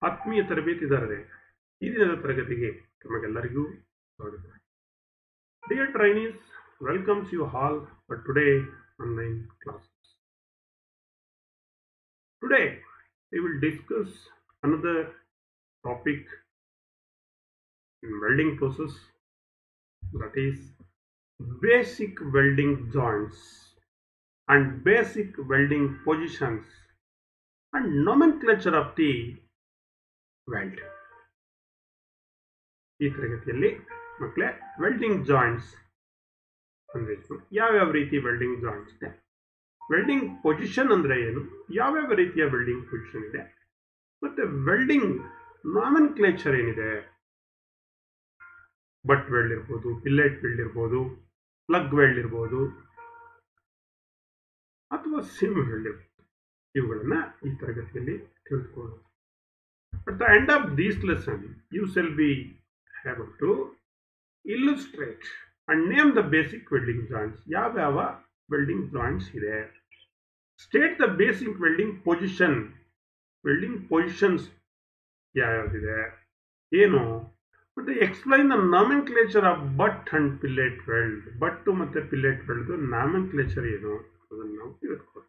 ಆತ್ಮೀಯ ತರಬೇತಿದಾರರೇ ಈ ದಿನದ ತರಗತಿಗೆ ತಮಗೆಲ್ಲರಿಗೂ ಸ್ವಾಗತ dear trainees welcomes you all for today online classes today we will discuss another topic in welding process that is basic welding joints and basic welding positions and nomenclature of the weld ಈ ತರಗತಿಯಲ್ಲಿ ಮಕ್ಕಳೇ welding joints ಅಂದ್ರೆ ಏನು? ಯಾವ್ಯಾವ ರೀತಿ welding joints ಇದೆ welding position ಅಂದ್ರೆ ಏನು ಯಾವ್ಯಾವ ರೀತಿಯ ವೆಲ್ಡಿಂಗ್ ಪೊಸಿಷನ್ ಇದೆ ಮತ್ತೆ ವೆಲ್ಡಿಂಗ್ ನಾಮನ್ ಕ್ಲೇಚರ್ ಏನಿದೆ ಬಟ್ ವೆಲ್ಡ್ ಇರ್ಬೋದು ಪಿಲ್ಲೆಟ್ ವೆಲ್ಡ್ ಇರ್ಬೋದು ಪ್ಲಗ್ ವೆಲ್ಡ್ ಇರ್ಬೋದು ಅಥವಾ ಸಿಮ್ ವೆಲ್ಡ್ ಇರ್ಬೋದು ಇವುಗಳನ್ನ ಈ ತರಗತಿಯಲ್ಲಿ ತಿಳಿದುಕೊಳ್ಳೋದು At the end of this lesson, you shall be able to illustrate and name the basic welding joints. ಯಾವ್ಯಾವ ವೆಲ್ಡಿಂಗ್ ಜಾಯಿಂಟ್ಸ್ ಇದೆ state the basic welding position welding positions ಯಾವ್ಯಾವ್ದಿದೆ ಏನು ಮತ್ತೆ explain the nomenclature of butt and fillet weld butt ಮತ್ತೆ fillet weld nomenclature ಏನು ಅದನ್ನು ನಾವು ತಿಳಿದುಕೊಳ್ಳೋಣ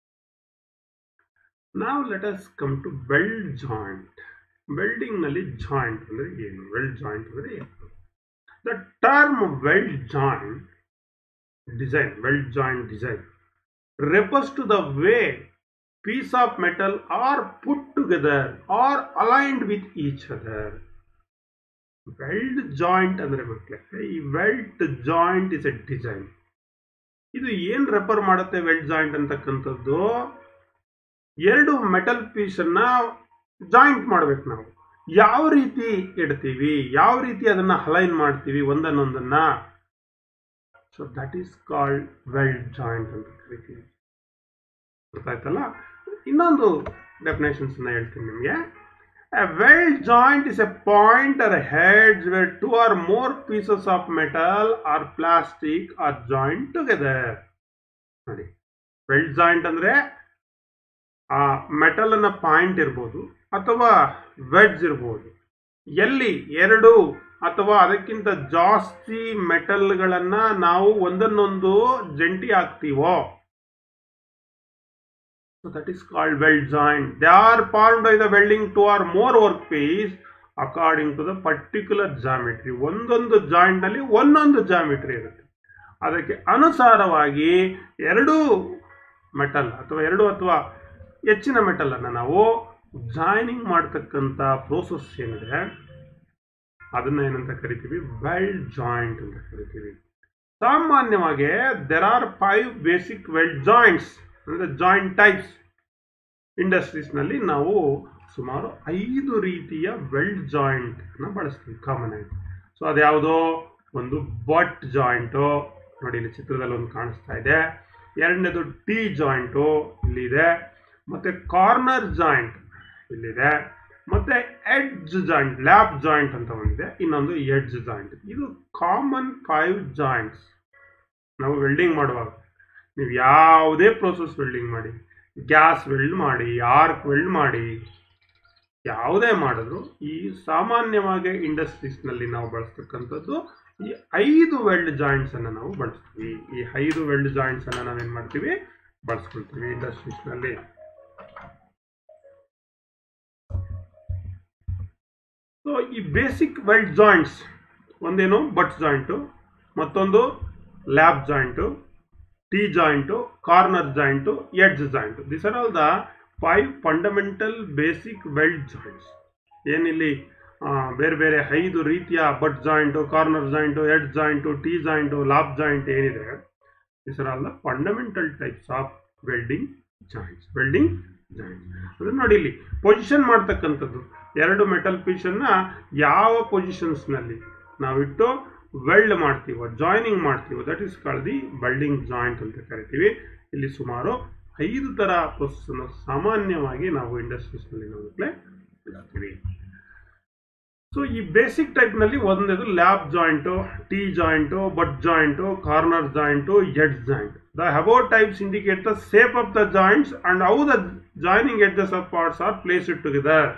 ನಾವು let us come to weld joint welding ನಲ್ಲಿ ಜಾಯಿಂಟ್ ಅಂದ್ರೆ ಏನು ವೆಲ್ಡ್ ಜಾಯಿಂಟ್ ಅಂದ್ರೆ ಏನು the term weld joint design weld joint design refers to the way piece of metal are put together or aligned with each other weld joint ಅಂದ್ರೆ ಮಕ್ಕಳೇ ಈ weld joint is a design ಇದು ಏನ್ refer ಮಾಡುತ್ತೆ weld joint ಅಂತಕ್ಕಂಥದ್ದು ಎರಡು metal piece ಅನ್ನ joint ಮಾಡ್ಬೇಕು ನಾವು ಯಾವ ರೀತಿ ಇಡ್ತೀವಿ ಯಾವ ರೀತಿ ಅದನ್ನ ಅಲೈನ್ ಮಾಡ್ತೀವಿ ಒಂದನ್ನೊಂದನ್ನ so that is called weld joint ಅಂತ ಕರಿತೀವಿ ಗೊತ್ತಾಯ್ತಲ್ಲ ಇನ್ನೊಂದು ಡೆಫಿನೇಷನ್ಸ್ ಹೇಳ್ತೀನಿ ನಿಮಗೆ A weld joint is a point or a hedge where two or more pieces of metal or plastic are joined together. ನೋಡಿ ವೆಲ್ಡ್ ಜಾಯಿಂಟ್ ಅಂದ್ರೆ ಆ ಮೆಟಲ್ ಅನ್ನ ಪಾಯಿಂಟ್ ಇರ್ಬೋದು ಅಥವಾ ವೆಡ್ಜ್ ಇರ್ಬೋದು ಎಲ್ಲಿ ಎರಡು ಅಥವಾ ಅದಕ್ಕಿಂತ ಜಾಸ್ತಿ ಮೆಟಲ್ಗಳನ್ನ ನಾವು ಒಂದನ್ನೊಂದು ಜಂಟಿ ಹಾಕ್ತೀವೋ So that is called weld joint. They are formed by the welding two or more workpiece according to the particular geometry. ಒಂದೊಂದು ಜಾಯಿಂಟ್ ನಲ್ಲಿ ಒಂದೊಂದು ಜಾಮಿಟ್ರಿ ಇರುತ್ತೆ ಅದಕ್ಕೆ ಅನುಸಾರವಾಗಿ ಎರಡು ಮೆಟಲ್ ಅಥವಾ ಎರಡು ಅಥವಾ ಹೆಚ್ಚಿನ ಮೆಟಲ್ ಅನ್ನ ನಾವು ಜಾಯ್ನಿಂಗ್ ಮಾಡ್ತಕ್ಕಂಥ ಪ್ರೋಸೆಸ್ ಏನಿದೆ ಅದನ್ನ ಏನಂತ ಕರಿತೀವಿ ವೆಲ್ಡ್ ಜಾಯಿಂಟ್ ಅಂತ ಕರಿತೀವಿ ಸಾಮಾನ್ಯವಾಗಿ there are five basic weld joints ಅಂದರೆ ಜಾಯಿಂಟ್ ಟೈಪ್ಸ್ ಇಂಡಸ್ಟ್ರೀಸ್ನಲ್ಲಿ ನಾವು ಸುಮಾರು ಐದು ರೀತಿಯ ವೆಲ್ಡ್ ಜಾಯಿಂಟ್ನ ಬಳಸ್ತೀವಿ ಕಾಮನ್ ಆಗಿ ಸೊ ಅದ್ಯಾವುದೋ ಒಂದು ಬಟ್ ಜಾಯಿಂಟು ನೋಡಿ ಇಲ್ಲಿ ಚಿತ್ರದಲ್ಲಿ ಒಂದು ಕಾಣಿಸ್ತಾ ಇದೆ ಎರಡನೇದು ಟಿ ಜಾಯಿಂಟು ಇಲ್ಲಿದೆ ಮತ್ತೆ ಕಾರ್ನರ್ ಜಾಯಿಂಟ್ ಇಲ್ಲಿದೆ ಮತ್ತೆ ಎಡ್ಜ್ ಜಾಯಿಂಟ್ ಲ್ಯಾಪ್ ಜಾಯಿಂಟ್ ಅಂತ ಒಂದಿದೆ ಇನ್ನೊಂದು ಎಡ್ಜ್ ಜಾಯಿಂಟ್ ಇದು ಕಾಮನ್ ಫೈವ್ ಜಾಯಿಂಟ್ಸ್ ನಾವು ವೆಲ್ಡಿಂಗ್ ಮಾಡುವಾಗ ನೀವು ಯಾವುದೇ ಪ್ರೋಸೆಸ್ ವೆಲ್ಡಿಂಗ್ ಮಾಡಿ ಗ್ಯಾಸ್ ವೆಲ್ಡ್ ಮಾಡಿ ಆರ್ಕ್ ವೆಲ್ಡ್ ಮಾಡಿ ಯಾವುದೇ ಮಾಡಿದ್ರು ಈ ಸಾಮಾನ್ಯವಾಗಿ ಇಂಡಸ್ಟ್ರೀಸ್ನಲ್ಲಿ ನಾವು ಬಳಸ್ತಕ್ಕಂಥದ್ದು ಈ ಐದು ವೆಲ್ಡ್ ಜಾಯಿಂಟ್ಸ್ ಅನ್ನು ನಾವು ಬಳಸ್ತೀವಿ ಈ ಐದು ವೆಲ್ಡ್ ಜಾಯಿಂಟ್ಸ್ ಅನ್ನು ನಾವೇನ್ ಮಾಡ್ತೀವಿ ಬಳಸ್ಕೊಳ್ತೀವಿ ಇಂಡಸ್ಟ್ರೀಸ್ನಲ್ಲಿ ಸೊ ಈ ಬೇಸಿಕ್ ವೆಲ್ಡ್ ಜಾಯಿಂಟ್ಸ್ ಒಂದೇನು ಬಟ್ ಜಾಯಿಂಟು ಮತ್ತೊಂದು lap joint T joint corner joint edge joint this are all the five fundamental basic weld joints ಏನಿಲ್ಲಿ ಆ, ಬೇರೆ ಬೇರೆ ಐದು ರೀತಿಯ butt joint corner joint edge joint T joint lap joint ಏನಿದೆ this are all the fundamental types of welding joints welding joints ಅದನ್ನ ನೋಡಿ ಇಲ್ಲಿ ಪೊಸಿಷನ್ ಮಾಡ್ತಕ್ಕಂಥದ್ದು ಎರಡು ಮೆಟಲ್ ಪೀಸನ್ನ ಯಾವ ಪೊಸಿಷನ್ಸ್ನಲ್ಲಿ ನಾವಿಟ್ಟು ವೆಲ್ಡ್ ಮಾಡ್ತೀವೋ ಜಾಯ್ನಿಂಗ್ ಮಾಡ್ತೀವೋ that is called the welding joint ಅಂತ ಕರಿತೀವಿ ಇಲ್ಲಿ ಸುಮಾರು ಐದು ಥರ ಪ್ರೊಸೆಸ್ಸನ್ನು ಸಾಮಾನ್ಯವಾಗಿ ನಾವು ಇಂಡಸ್ಟ್ರೀಸ್ನಲ್ಲಿ ನಾವು ಬಳಸ್ತೀವಿ ಸೊ ಈ ಬೇಸಿಕ್ ಟೈಪ್ನಲ್ಲಿ ಒಂದೇದು lap joint T joint butt joint corner joint edge joint the about types indicate the shape of the joints and how the joining edges of parts are placed together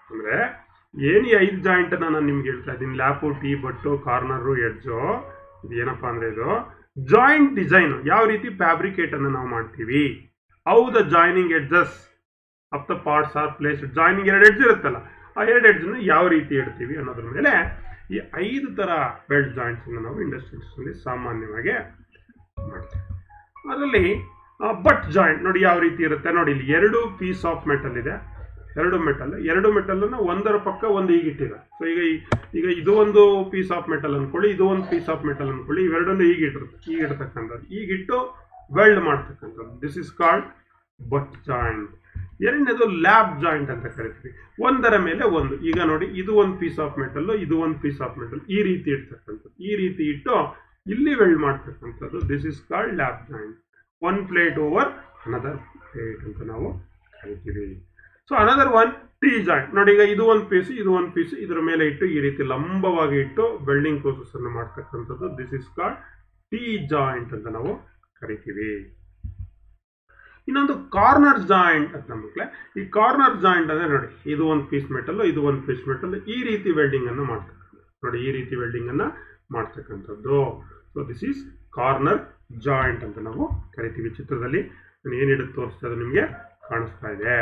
ಅಂದ್ರೆ ಏನು ಈ ಐದು ಜಾಯಿಂಟ್ ನಾನು ನಿಮ್ಗೆ ಹೇಳ್ತಾ ಇದ್ದೀನಿ lap T butt corner edge ಇದು ಏನಪ್ಪಾ ಅಂದ್ರೆ ಇದು ಜಾಯಿಂಟ್ ಡಿಸೈನ್ ಯಾವ ರೀತಿ ಫ್ಯಾಬ್ರಿಕೇಟ್ ಅನ್ನು ನಾವು ಮಾಡ್ತೀವಿ how the joining edges of the parts are place joining ಎರಡು ಎಡ್ಜ್ ಇರುತ್ತಲ್ಲ ಆ ಎರಡು ಎಡ್ಜನ್ನು ಯಾವ ರೀತಿ ಇಡ್ತೀವಿ ಅನ್ನೋದ್ರ ಮೇಲೆ ಈ ಐದು ತರ ಬೆಲ್ಟ್ ಜಾಯಿಂಟ್ಸ್ ನಾವು ಇಂಡಸ್ಟ್ರೀಸ್ನಲ್ಲಿ ಸಾಮಾನ್ಯವಾಗಿ ಮಾಡ್ತೀವಿ ಅದರಲ್ಲಿ ಬಟ್ ಜಾಯಿಂಟ್ ನೋಡಿ ಯಾವ ರೀತಿ ಇರುತ್ತೆ ನೋಡಿ ಇಲ್ಲಿ ಎರಡು ಪೀಸ್ ಆಫ್ ಮೆಟಲ್ ಇದೆ ಎರಡು ಮೆಟಲ್ ಎರಡು ಮೆಟಲ್ ಒಂದರ ಪಕ್ಕ ಒಂದು ಈಗ ಇಟ್ಟಿದೆ ಸೊ ಈಗ ಈ- ಈಗ ಇದು ಒಂದು ಪೀಸ್ ಆಫ್ ಮೆಟಲ್ ಅನ್ಕೊಳ್ಳಿ ಇದು ಒಂದು ಪೀಸ್ ಆಫ್ ಮೆಟಲ್ ಅನ್ಕೊಳ್ಳಿ ಇವೆರಡನ್ನು ಈಗ ಇಟ್ಟಿರುತ್ತೆ ಈಗ ಇಡ್ತಕ್ಕಂಥದ್ದು ಈಗಿಟ್ಟು ವೆಲ್ಡ್ ಮಾಡ್ತಕ್ಕಂಥದ್ದು this is called butt joint ಎರಡನೇದು ಲ್ಯಾಬ್ ಜಾಯಿಂಟ್ ಅಂತ ಕರಿತೀವಿ ಒಂದರ ಮೇಲೆ ಒಂದು ಈಗ ನೋಡಿ ಇದು ಒಂದು ಪೀಸ್ ಆಫ್ ಮೆಟಲ್ ಇದು ಒಂದು ಪೀಸ್ ಆಫ್ ಮೆಟಲ್ ಈ ರೀತಿ ಇಡ್ತಕ್ಕಂಥದ್ದು ಈ ರೀತಿ ಇಟ್ಟು ಇಲ್ಲಿ ವೆಲ್ಡ್ ಮಾಡ್ತಕ್ಕಂಥದ್ದು this is called lap joint one plate over another plate ಅಂತ ನಾವು ಕರಿತೀವಿ so another one T joint ನೋಡಿ ಈಗ ಇದು ಒಂದು ಪೀಸ್ ಇದು ಒಂದು ಪೀಸ್ ಇದರ ಮೇಲೆ ಇಟ್ಟು ಈ ರೀತಿ ಲಂಬವಾಗಿ ಇಟ್ಟು ವೆಲ್ಡಿಂಗ್ ಪ್ರೋಸೆಸ್ ಅನ್ನು ಮಾಡ್ತಕ್ಕಂಥದ್ದು this is called T joint ಅಂತ ನಾವು ಕರಿತೀವಿ ಇನ್ನೊಂದು ಕಾರ್ನರ್ ಜಾಯಿಂಟ್ ಅಂತ ಮಕ್ಕಳೇ ಈ ಕಾರ್ನರ್ ಜಾಯಿಂಟ್ ಅಂದ್ರೆ ನೋಡಿ ಇದು ಒಂದು ಪೀಸ್ ಮೆಟಲ್ ಇದು ಒಂದು ಪೀಸ್ ಮೆಟಲ್ ಈ ರೀತಿ ವೆಲ್ಡಿಂಗ್ ಅನ್ನು ಮಾಡ್ತಕ್ಕಂಥದ್ದು ನೋಡಿ ಈ ರೀತಿ ವೆಲ್ಡಿಂಗ್ ಅನ್ನ ಮಾಡ್ತಕ್ಕಂಥದ್ದು so this is corner joint ಅಂತ ನಾವು ಕರಿತೀವಿ ಚಿತ್ರದಲ್ಲಿ ನಾನು ಏನಿಡುತ್ತೆ ತೋರಿಸ್ತಾ ಅದು ನಿಮಗೆ ಕಾಣಿಸ್ತಾ ಇದೆ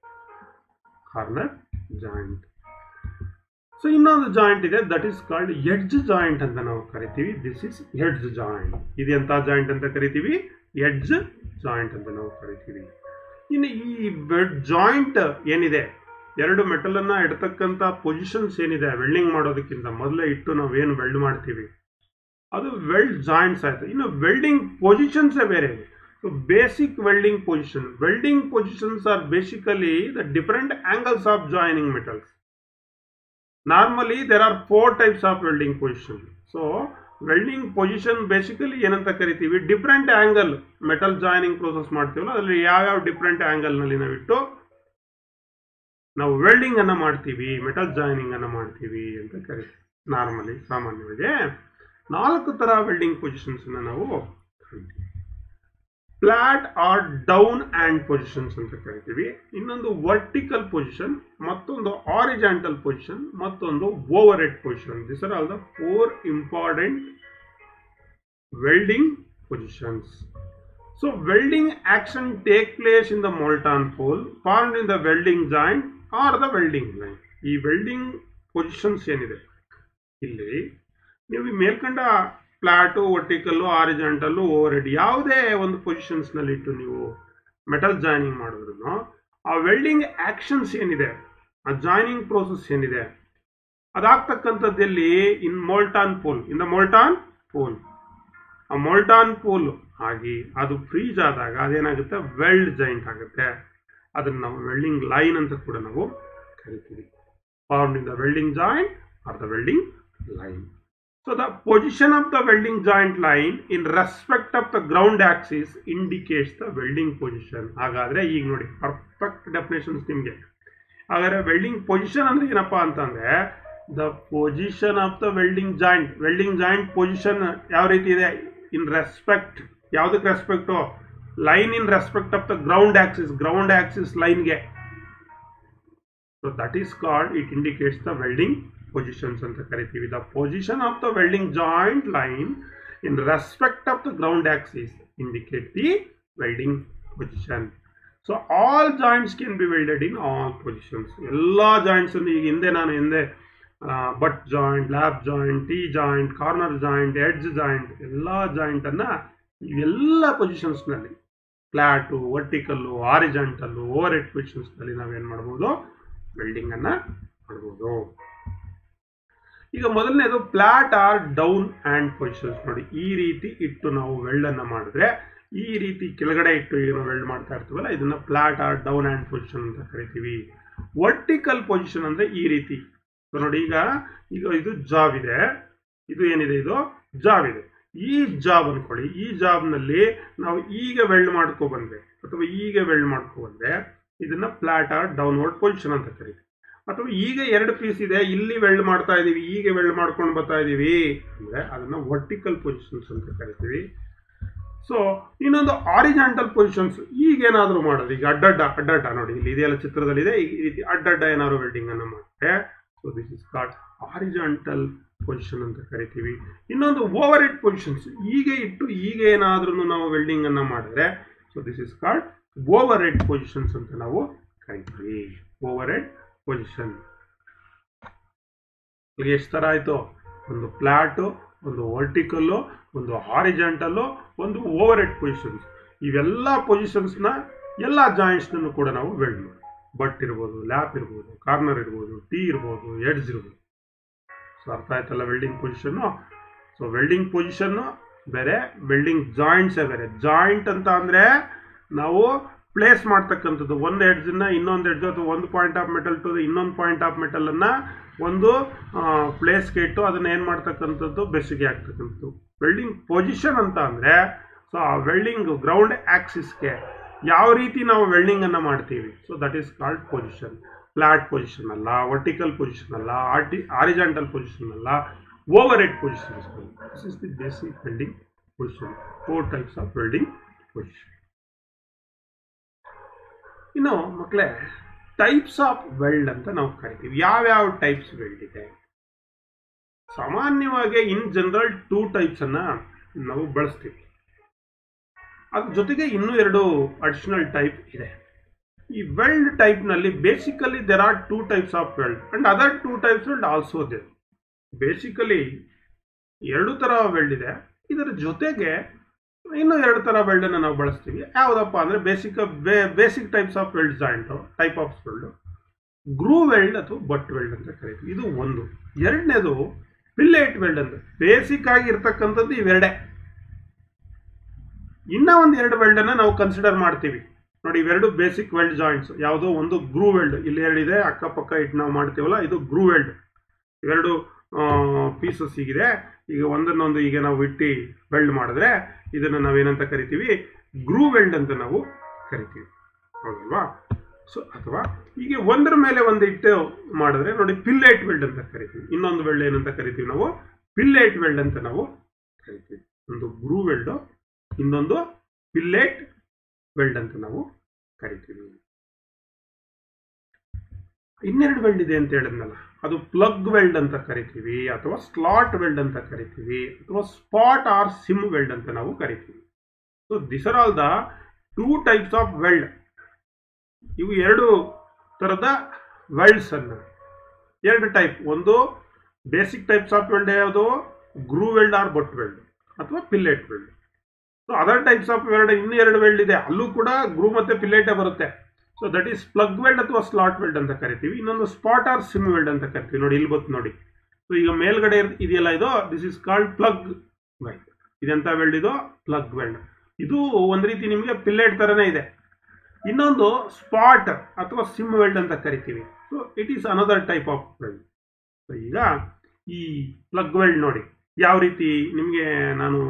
ಕಾರ್ನರ್ ಜಾಯಿಂಟ್ ಸೊ ಇನ್ನೊಂದು ಜಾಯಿಂಟ್ ಇದೆ that is called edge joint ಅಂತ ನಾವು ಕರಿತೀವಿ ದಿಸ್ ಇಸ್ ಎಡ್ಜ್ ಜಾಯಿಂಟ್ ಇದು ಎಂತ ಜಾಯಿಂಟ್ ಅಂತ ಕರಿತೀವಿ ಎಡ್ಜ್ ಜಾಯಿಂಟ್ ಅಂತ ನಾವು ಕರಿತೀವಿ ಇನ್ನು ಈ ಬೆಡ್ ಜಾಯಿಂಟ್ ಏನಿದೆ ಎರಡು ಮೆಟಲ್ ಅನ್ನ ಇಡ್ತಕ್ಕಂಥ ಪೊಸಿಷನ್ಸ್ ಏನಿದೆ ವೆಲ್ಡಿಂಗ್ ಮಾಡೋದಕ್ಕಿಂತ ಮೊದಲೇ ಇಟ್ಟು ನಾವೇನು ವೆಲ್ಡ್ ಮಾಡ್ತೀವಿ ಅದು ವೆಲ್ಡ್ ಜಾಯಿಂಟ್ಸ್ ಆಯ್ತು ಇನ್ನು ವೆಲ್ಡಿಂಗ್ ಪೊಸಿಷನ್ಸೇ ಬೇರೆ ಇದೆ so basic welding position welding positions are basically the different angles of joining metals normally there are four types of welding position so welding position basically ಏನಂತ ಕರಿತೀವಿ different angle metal joining process ಮಾಡ್ತೀವಲ್ಲ ಅದರಲ್ಲಿ ಯಾವ್ಯಾವ different ಆಂಗಲ್ನಲ್ಲಿ ನಾವಿಟ್ಟು ನಾವು welding ಅನ್ನ ಮಾಡ್ತೀವಿ metal joining ಅನ್ನ ಮಾಡ್ತೀವಿ ಅಂತ ಕರಿತೀವಿ ನಾರ್ಮಲಿ ಸಾಮಾನ್ಯವಾಗಿ ನಾಲ್ಕು ತರ ವೆಲ್ಡಿಂಗ್ ಪೊಸಿಷನ್ಸ್ ನಾವು ಕರಿತೀವಿ flat or downhand positions ಅಂತ ಕರಿತೀವಿ ಇನ್ನೊಂದು ವರ್ಟಿಕಲ್ ಪೊಸಿಷನ್ ಮತ್ತೊಂದು ಆರಿಜಾಂಟಲ್ ಪೊಸಿಷನ್ ಮತ್ತೊಂದು overhead position this are all the four important welding positions so welding action take place in the molten pool form in the welding joint or the welding line ಈ welding positions ಏನಿದೆ ಇಲ್ಲಿ ನೀವು ಈ ಮೇಲ್ಕಂಡ flat vertical horizontal overhead ಯಾವುದೇ ಒಂದು ಪೊಸಿಷನ್ಸ್ನಲ್ಲಿ ಇಟ್ಟು ನೀವು ಮೆಟಲ್ ಜಾಯ್ನಿಂಗ್ ಮಾಡಿದ್ರು ಆ ವೆಲ್ಡಿಂಗ್ ಆಕ್ಷನ್ಸ್ ಏನಿದೆ ಆ ಜಾಯ್ನಿಂಗ್ ಪ್ರೋಸೆಸ್ ಏನಿದೆ ಅದಾಗ್ತಕ್ಕಂಥದ್ದಲ್ಲಿ in molten pool in the molten pool ಆ ಮೋಲ್ಟಾನ್ ಪೋಲ್ ಆಗಿ ಅದು ಫ್ರೀಜ್ ಆದಾಗ ಅದೇನಾಗುತ್ತೆ ವೆಲ್ಡ್ ಜಾಯಿಂಟ್ ಆಗುತ್ತೆ ಅದನ್ನು ನಾವು ವೆಲ್ಡಿಂಗ್ ಲೈನ್ ಅಂತ ಕೂಡ ನಾವು ಕರಿತೀವಿ form in the welding joint or the welding line So the position of the welding joint line in respect of the ground axis indicates the welding position. ಹಾಗಾದ್ರೆ ಈಗ ನೋಡಿ ಪರ್ಫೆಕ್ಟ್ ಡೆಫಿನೇಷನ್ಸ್ ನಿಮಗೆ ಹಾಗಾದ್ರೆ welding position ಅಂದ್ರೆ ಏನಪ್ಪಾ ಅಂತಂದ್ರೆ the position of the welding joint welding joint position ಯಾವ ರೀತಿ ಇದೆ ಇನ್ ರೆಸ್ಪೆಕ್ಟ್ ಯಾವುದಕ್ಕೆ respect line in respect of the ground axis ground axis ಲೈನ್ಗೆ so that is called it indicates the welding positions ಅಂತ ಕರಿತೀವಿ the position of the welding joint line in respect of the ground axis indicate the welding position so all joints can be welded in all positions ಎಲ್ಲ joints ಈಗ ಹಿಂದೆ ನಾನು ಹಿಂದೆ butt joint lap joint T joint corner joint edge joint ಎಲ್ಲ ಜಾಯಿಂಟನ್ನು ಇವೆಲ್ಲ ಪೊಸಿಷನ್ಸ್ನಲ್ಲಿ flat vertical horizontal overhead ಪೊಸಿಷನ್ಸ್ನಲ್ಲಿ ನಾವೇನು ಮಾಡ್ಬೋದು ವೆಲ್ಡಿಂಗನ್ನು ಮಾಡ್ಬೋದು ಈಗ ಮೊದಲನೇದು flat or downhand positions ನೋಡಿ ಈ ರೀತಿ ಇಟ್ಟು ನಾವು ವೆಲ್ಡನ್ನು ಮಾಡಿದ್ರೆ ಈ ರೀತಿ ಕೆಳಗಡೆ ಇಟ್ಟು ಏನು ವೆಲ್ಡ್ ಮಾಡ್ತಾ ಇರ್ತೀವಲ್ಲ ಇದನ್ನ flat or downhand position ಅಂತ ಕರಿತೀವಿ ವರ್ಟಿಕಲ್ ಪೊಸಿಷನ್ ಅಂದರೆ ಈ ರೀತಿ ಸೊ ನೋಡಿ ಈಗ ಈಗ ಇದು ಜಾಬ್ ಇದೆ ಇದು ಏನಿದೆ ಇದು ಜಾಬ್ ಇದೆ ಈ ಜಾಬ್ ಅನ್ಕೊಳ್ಳಿ ಈ ಜಾಬ್ನಲ್ಲಿ ನಾವು ಈಗ ವೆಲ್ಡ್ ಮಾಡ್ಕೊ ಬಂದ್ರೆ ಅಥವಾ ಈಗ ವೆಲ್ಡ್ ಮಾಡ್ಕೊ ಬಂದ್ರೆ ಇದನ್ನ ಫ್ಲಾಟ್ ಆರ್ ಡೌನ್ವರ್ಡ್ ಪೊಸಿಷನ್ ಅಂತ ಕರಿತೀವಿ ಅಥವಾ ಈಗ ಎರಡು ಪೀಸ್ ಇದೆ ಇಲ್ಲಿ ವೆಲ್ಡ್ ಮಾಡ್ತಾ ಇದೀವಿ ಈಗ ವೆಲ್ಡ್ ಮಾಡ್ಕೊಂಡು ಬರ್ತಾ ಇದೀವಿ ಅಂದ್ರೆ ಅದನ್ನ ವರ್ಟಿಕಲ್ ಪೊಸಿಷನ್ಸ್ ಅಂತ ಕರಿತೀವಿ ಸೊ ಇನ್ನೊಂದು ಆರಿಜಾಂಟಲ್ ಪೊಸಿಷನ್ಸ್ ಈಗೇನಾದರೂ ಮಾಡೋದು ಈಗ ಅಡ್ಡಡ್ಡ ಅಡ್ಡಡ್ಡ ನೋಡಿ ಇಲ್ಲಿ ಇದೆಲ್ಲ ಚಿತ್ರದಲ್ಲಿದೆ ಈ ರೀತಿ ಅಡ್ಡಡ್ಡ ಏನಾದ್ರು ವೆಲ್ಡಿಂಗ್ ಅನ್ನು ಮಾಡಿದ್ರೆ so this is called horizontal position ಅಂತ ಕರಿತೀವಿ ಇನ್ನೊಂದು ಓವರ್ ಹೆಡ್ ಪೊಸಿಷನ್ಸ್ ಹೀಗೆ ಇಟ್ಟು ಈಗ ಏನಾದ್ರೂ ನಾವು ವೆಲ್ಡಿಂಗ್ ಅನ್ನ ಮಾಡಿದ್ರೆ so this is called overhead positions ಅಂತ ನಾವು ಕರಿತೀವಿ ಓವರ್ ಹೆಡ್ ಪೊಸಿಷನ್ ಈಗ ಎಷ್ಟು ಥರ ಆಯಿತು ಒಂದು ಫ್ಲಾಟು ಒಂದು ವರ್ಟಿಕಲ್ಲು ಒಂದು ಹಾರಿಜಾಂಟಲ್ಲು ಒಂದು ಓವರ್ ಹೆಡ್ ಪೊಸಿಷನ್ಸ್ ಇವೆಲ್ಲ ಪೊಸಿಷನ್ಸ್ನ ಎಲ್ಲ ಜಾಯಿಂಟ್ಸ್ನೂ ಕೂಡ ನಾವು ವೆಲ್ಡ್ ಮಾಡಿ ಬಟ್ ಇರ್ಬೋದು ಲ್ಯಾಪ್ ಇರ್ಬೋದು ಕಾರ್ನರ್ ಇರ್ಬೋದು ಟೀ ಇರ್ಬೋದು ಎಡ್ಜ್ ಇರ್ಬೋದು ಸೊ ಅರ್ಥ ಆಯ್ತಲ್ಲ welding position so welding position ಬೇರೆ ವೆಲ್ಡಿಂಗ್ ಜಾಯಿಂಟ್ಸೇ ಬೇರೆ ಜಾಯಿಂಟ್ ಅಂತ ಅಂದರೆ ನಾವು ಪ್ಲೇಸ್ ಮಾಡ್ತಕ್ಕಂಥದ್ದು ಒಂದು ಎಡ್ಜನ್ನ ಇನ್ನೊಂದು ಎಡ್ಜ್ ಅಥವಾ ಒಂದು ಪಾಯಿಂಟ್ ಆಫ್ ಮೆಟಲ್ ಟು ಇನ್ನೊಂದು ಪಾಯಿಂಟ್ ಆಫ್ ಮೆಟಲನ್ನು ಒಂದು ಪ್ಲೇಸ್ಗೆ ಇಟ್ಟು ಅದನ್ನ ಏನು ಮಾಡ್ತಕ್ಕಂಥದ್ದು ಬೆಸುಗೆ ಆಗ್ತಕ್ಕಂಥದ್ದು ವೆಲ್ಡಿಂಗ್ ಪೊಸಿಷನ್ ಅಂತ ಅಂದರೆ ಸೊ ಆ ವೆಲ್ಡಿಂಗ್ ಗ್ರೌಂಡ್ ಆಕ್ಸಿಸ್ಗೆ ಯಾವ ರೀತಿ ನಾವು ವೆಲ್ಡಿಂಗ್ ಅನ್ನ ಮಾಡ್ತೀವಿ so that is called position flat position ಅಲ್ಲ ವರ್ಟಿಕಲ್ ಪೊಸಿಷನ್ ಅಲ್ಲ ಆರ್ಟಿ ಆರಿಜಾಂಟಲ್ ಪೊಸಿಷನ್ ಅಲ್ಲ overhead position this is the basic welding position four types of welding position ಇನ್ನು ಮಕ್ಕಳೇ ಟೈಪ್ಸ್ ಆಫ್ ವೆಲ್ಡ್ ಅಂತ ನಾವು ಕರಿತೀವಿ ಯಾವ್ಯಾವ ಟೈಪ್ಸ್ ವೆಲ್ಡ್ ಇದೆ ಸಾಮಾನ್ಯವಾಗಿ ಇನ್ ಜನರಲ್ ಟೂ ಟೈಪ್ಸ್ ಅನ್ನ ನಾವು ಬಳಸ್ತೀವಿ ಅದ್ರ ಜೊತೆಗೆ ಇನ್ನೂ ಎರಡು ಅಡಿಷನಲ್ ಟೈಪ್ ಇದೆ ಈ ವೆಲ್ಡ್ ಟೈಪ್ನಲ್ಲಿ basically there are two types of weld and other two types weld also they basically ಎರಡು ಥರ ವೆಲ್ಡ್ ಇದೆ ಇದರ ಜೊತೆಗೆ ಇನ್ನೂ ಎರಡು ಥರ ವೆಲ್ಡನ್ನು ನಾವು ಬಳಸ್ತೀವಿ ಯಾವುದಪ್ಪ ಅಂದರೆ basic basic types of weld joint type of weld groove weld ಅಥವಾ ಬಟ್ ವೆಲ್ಡ್ ಅಂತ ಕರಿತೀವಿ ಇದು ಒಂದು ಎರಡನೇದು ಪಿಲ್ಲೇಟ್ ವೆಲ್ಡ್ ಅಂತ ಬೇಸಿಕ್ ಆಗಿ ಇರ್ತಕ್ಕಂಥದ್ದು ಇವೆರಡೇ ಇನ್ನ ಒಂದು ಎರಡು ವೆಲ್ಡನ್ನು ನಾವು ಕನ್ಸಿಡರ್ ಮಾಡ್ತೀವಿ ನೋಡಿ ಇವೆರಡು ಬೇಸಿಕ್ ವೆಲ್ಡ್ ಜಾಯಿಂಟ್ಸ್ ಯಾವುದೋ ಒಂದು ಗ್ರೂ ವೆಲ್ಡ್ ಇಲ್ಲಿ ಎರಡಿದೆ ಅಕ್ಕಪಕ್ಕ ಇಟ್ಟು ನಾವು ಮಾಡ್ತೀವಲ್ಲ ಇದು ಗ್ರೂ ವೆಲ್ಡ್ ಇವೆರಡು ಪೀಸಸ್ ಹೀಗಿದೆ ಈಗ ಒಂದನ್ನೊಂದು ಈಗ ನಾವು ಇಟ್ಟು ವೆಲ್ಡ್ ಮಾಡಿದ್ರೆ ಇದನ್ನು ನಾವೇನಂತ ಕರಿತೀವಿ ಗ್ರೂ ವೆಲ್ಡ್ ಅಂತ ನಾವು ಕರಿತೀವಿ ಹೌದಲ್ವಾ ಸೊ ಅಥವಾ ಹೀಗೆ ಒಂದರ ಮೇಲೆ ಒಂದು ಇಟ್ಟು ಮಾಡಿದ್ರೆ ನೋಡಿ ಪಿಲ್ಲೇಟ್ ವೆಲ್ಡ್ ಅಂತ ಕರಿತೀವಿ ಇನ್ನೊಂದು ವೆಲ್ಡ್ ಏನಂತ ಕರಿತೀವಿ ನಾವು ಪಿಲ್ಲೇಟ್ ವೆಲ್ಡ್ ಅಂತ ನಾವು ಕರಿತೀವಿ ಒಂದು ಗ್ರೂ ವೆಲ್ಡು ಇನ್ನೊಂದು ಪಿಲ್ಲೇಟ್ ವೆಲ್ಡ್ ಅಂತ ನಾವು ಕರಿತೀವಿ ಇನ್ನೆರಡು ವೆಲ್ಡ್ ಇದೆ ಅಂತ ಹೇಳಿದ್ನಲ್ಲ ಅದು ಪ್ಲಗ್ ವೆಲ್ಡ್ ಅಂತ ಕರಿತೀವಿ ಅಥವಾ ಸ್ಲಾಟ್ ವೆಲ್ಡ್ ಅಂತ ಕರಿತೀವಿ ಅಥವಾ ಸ್ಪಾಟ್ ಆರ್ ಸಿಮ್ ವೆಲ್ಡ್ ಅಂತ ನಾವು ಕರಿತೀವಿ so this are all the two types of weld ಇವು ಎರಡು ಥರದ ವೆಲ್ಡ್ಸ್ ಅನ್ನ ಎರಡು ಟೈಪ್ ಒಂದು ಬೇಸಿಕ್ ಟೈಪ್ಸ್ ಆಫ್ ವೆಲ್ಡ್ ಯಾವುದು groove weld or butt weld ಅಥವಾ fillet weld so other types of weld ಇನ್ನೂ ಎರಡು ವೆಲ್ಡ್ ಇದೆ ಅಲ್ಲೂ ಕೂಡ ಗ್ರೂ ಮತ್ತೆ ಪಿಲ್ಲೇಟೇ ಬರುತ್ತೆ so that is plug weld ಅಥವಾ ಸ್ಲಾಟ್ ವೆಲ್ಡ್ ಅಂತ ಕರಿತೀವಿ ಇನ್ನೊಂದು ಸ್ಪಾಟ್ ಆರ್ ಸಿಮ್ ವೆಲ್ಡ್ ಅಂತ ಕರಿತೀವಿ ನೋಡಿ ಇಲ್ಲಿ ಗೊತ್ತು ನೋಡಿ ಸೊ ಈಗ ಮೇಲ್ಗಡೆ ಇದೆಯಲ್ಲ ಇದು this is called plug weld ಇದೆಂತ ವೆಲ್ಡ್ ಇದು ಪ್ಲಗ್ ವೆಲ್ಡ್ ಇದು ಒಂದು ರೀತಿ ನಿಮಗೆ ಪಿಲ್ಲೇಟ್ ಥರನೇ ಇದೆ ಇನ್ನೊಂದು ಸ್ಪಾಟ್ ಅಥವಾ ಸಿಮ್ ವೆಲ್ಡ್ ಅಂತ ಕರಿತೀವಿ so it is another type of weld so ಈಗ ಈ ಪ್ಲಗ್ ವೆಲ್ಡ್ ನೋಡಿ ಯಾವ ರೀತಿ ನಿಮಗೆ ನಾನು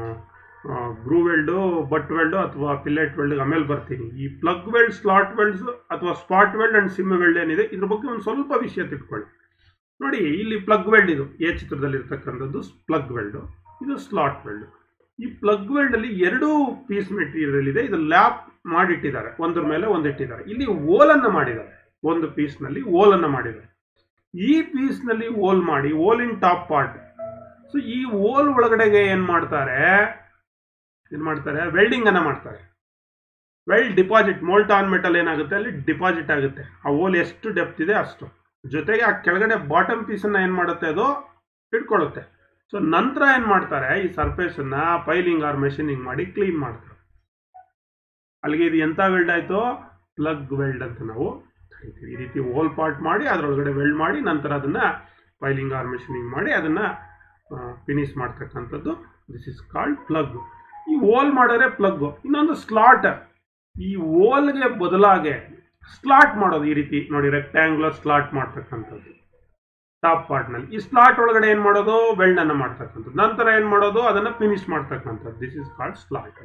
ಗ್ರೂ ವೆಲ್ಡು ಬಟ್ ವೆಲ್ಡು ಅಥವಾ ಪಿಲ್ಲೆಟ್ ವೆಲ್ಡ್ ಆಮೇಲೆ ಬರ್ತೀನಿ ಈ ಪ್ಲಗ್ ವೆಲ್ಡ್ ಸ್ಲಾಟ್ ವೆಲ್ಡ್ಸ್ ಅಥವಾ spot weld and seam weld ಏನಿದೆ ಇದ್ರ ಬಗ್ಗೆ ಒಂದು ಸ್ವಲ್ಪ ವಿಷಯ ತಿಳ್ಕೊಳ್ಳಿ ನೋಡಿ ಇಲ್ಲಿ ಪ್ಲಗ್ ವೆಲ್ಡ್ ಇದು ಎ ಚಿತ್ರದಲ್ಲಿ ಇರ್ತಕ್ಕಂಥದ್ದು ಪ್ಲಗ್ ವೆಲ್ಡು ಇದು ಸ್ಲಾಟ್ ವೆಲ್ಡ್ ಈ ಪ್ಲಗ್ ವೆಲ್ಡ್ ಅಲ್ಲಿ ಎರಡು ಪೀಸ್ ಮೆಟೀರಿಯಲ್ ಇದೆ ಇದು ಲ್ಯಾಪ್ ಮಾಡಿಟ್ಟಿದ್ದಾರೆ ಒಂದ್ರ ಮೇಲೆ ಒಂದು ಇಟ್ಟಿದ್ದಾರೆ ಇಲ್ಲಿ ಓಲನ್ನು ಮಾಡಿದ್ದಾರೆ ಒಂದು ಪೀಸ್ನಲ್ಲಿ ಓಲನ್ನು ಮಾಡಿದ್ದಾರೆ ಈ ಪೀಸ್ನಲ್ಲಿ ಓಲ್ ಮಾಡಿ hole in top part so ಈ ಓಲ್ ಒಳಗಡೆಗೆ ಏನು ಮಾಡ್ತಾರೆ ಏನು ಮಾಡ್ತಾರೆ ವೆಲ್ಡಿಂಗ್ ಅನ್ನ ಮಾಡ್ತಾರೆ ವೆಲ್ಡ್ ಡಿಪಾಸಿಟ್ ಮೋಲ್ಟಾನ್ ಮೆಟಲ್ ಏನಾಗುತ್ತೆ ಅಲ್ಲಿ ಡಿಪಾಸಿಟ್ ಆಗುತ್ತೆ ಆ ಓಲ್ ಎಷ್ಟು ಡೆಪ್ತ್ ಇದೆ ಅಷ್ಟು ಜೊತೆಗೆ ಆ ಕೆಳಗಡೆ ಬಾಟಮ್ ಪೀಸನ್ನು ಏನು ಮಾಡುತ್ತೆ ಅದು ಇಟ್ಕೊಳ್ಳುತ್ತೆ ಸೊ ನಂತರ ಏನು ಮಾಡ್ತಾರೆ ಈ ಸರ್ಫೇಸನ್ನು ಪೈಲಿಂಗ್ ಆರ್ ಮೆಷಿನಿಂಗ್ ಮಾಡಿ ಕ್ಲೀನ್ ಮಾಡ್ತಾರೆ ಅಲ್ಲಿಗೆ ಇದು ಎಂಥ ವೆಲ್ಡ್ ಆಯಿತು ಪ್ಲಗ್ ವೆಲ್ಡ್ ಅಂತ ನಾವು ಕರಿತೀವಿ ಈ ರೀತಿ ಓಲ್ ಪಾರ್ಟ್ ಮಾಡಿ ಅದರೊಳಗಡೆ ವೆಲ್ಡ್ ಮಾಡಿ ನಂತರ ಅದನ್ನು ಪೈಲಿಂಗ್ ಆರ್ ಮೆಷಿನಿಂಗ್ ಮಾಡಿ ಅದನ್ನು ಫಿನಿಶ್ ಮಾಡ್ತಕ್ಕಂಥದ್ದು ದಿಸ್ ಇಸ್ ಕಾಲ್ಡ್ ಪ್ಲಗ್ ಈ ಓಲ್ ಮಾಡಿದ್ರೆ ಪ್ಲಗ್ ಇನ್ನೊಂದು ಸ್ಲಾಟ್ ಈ ಓಲ್ಗೆ ಬದಲಾಗೆ ಸ್ಲಾಟ್ ಮಾಡೋದು ಈ ರೀತಿ ನೋಡಿ ರೆಕ್ಟ್ಯಾಂಗ್ಯುಲರ್ ಸ್ಲಾಟ್ ಮಾಡ್ತಕ್ಕಂಥದ್ದು ಟಾಪ್ ಪಾರ್ಟ್ನಲ್ಲಿ ಈ ಸ್ಲಾಟ್ ಒಳಗಡೆ ಏನು ಮಾಡೋದು ವೆಲ್ಡ್ ಅನ್ನ ಮಾಡ್ತಕ್ಕಂಥದ್ದು ನಂತರ ಏನು ಮಾಡೋದು ಅದನ್ನು ಫಿನಿಶ್ ಮಾಡ್ತಕ್ಕಂಥದ್ದು ದಿಸ್ ಇಸ್ ಕಾಲ್ಡ್ ಸ್ಲಾಟ್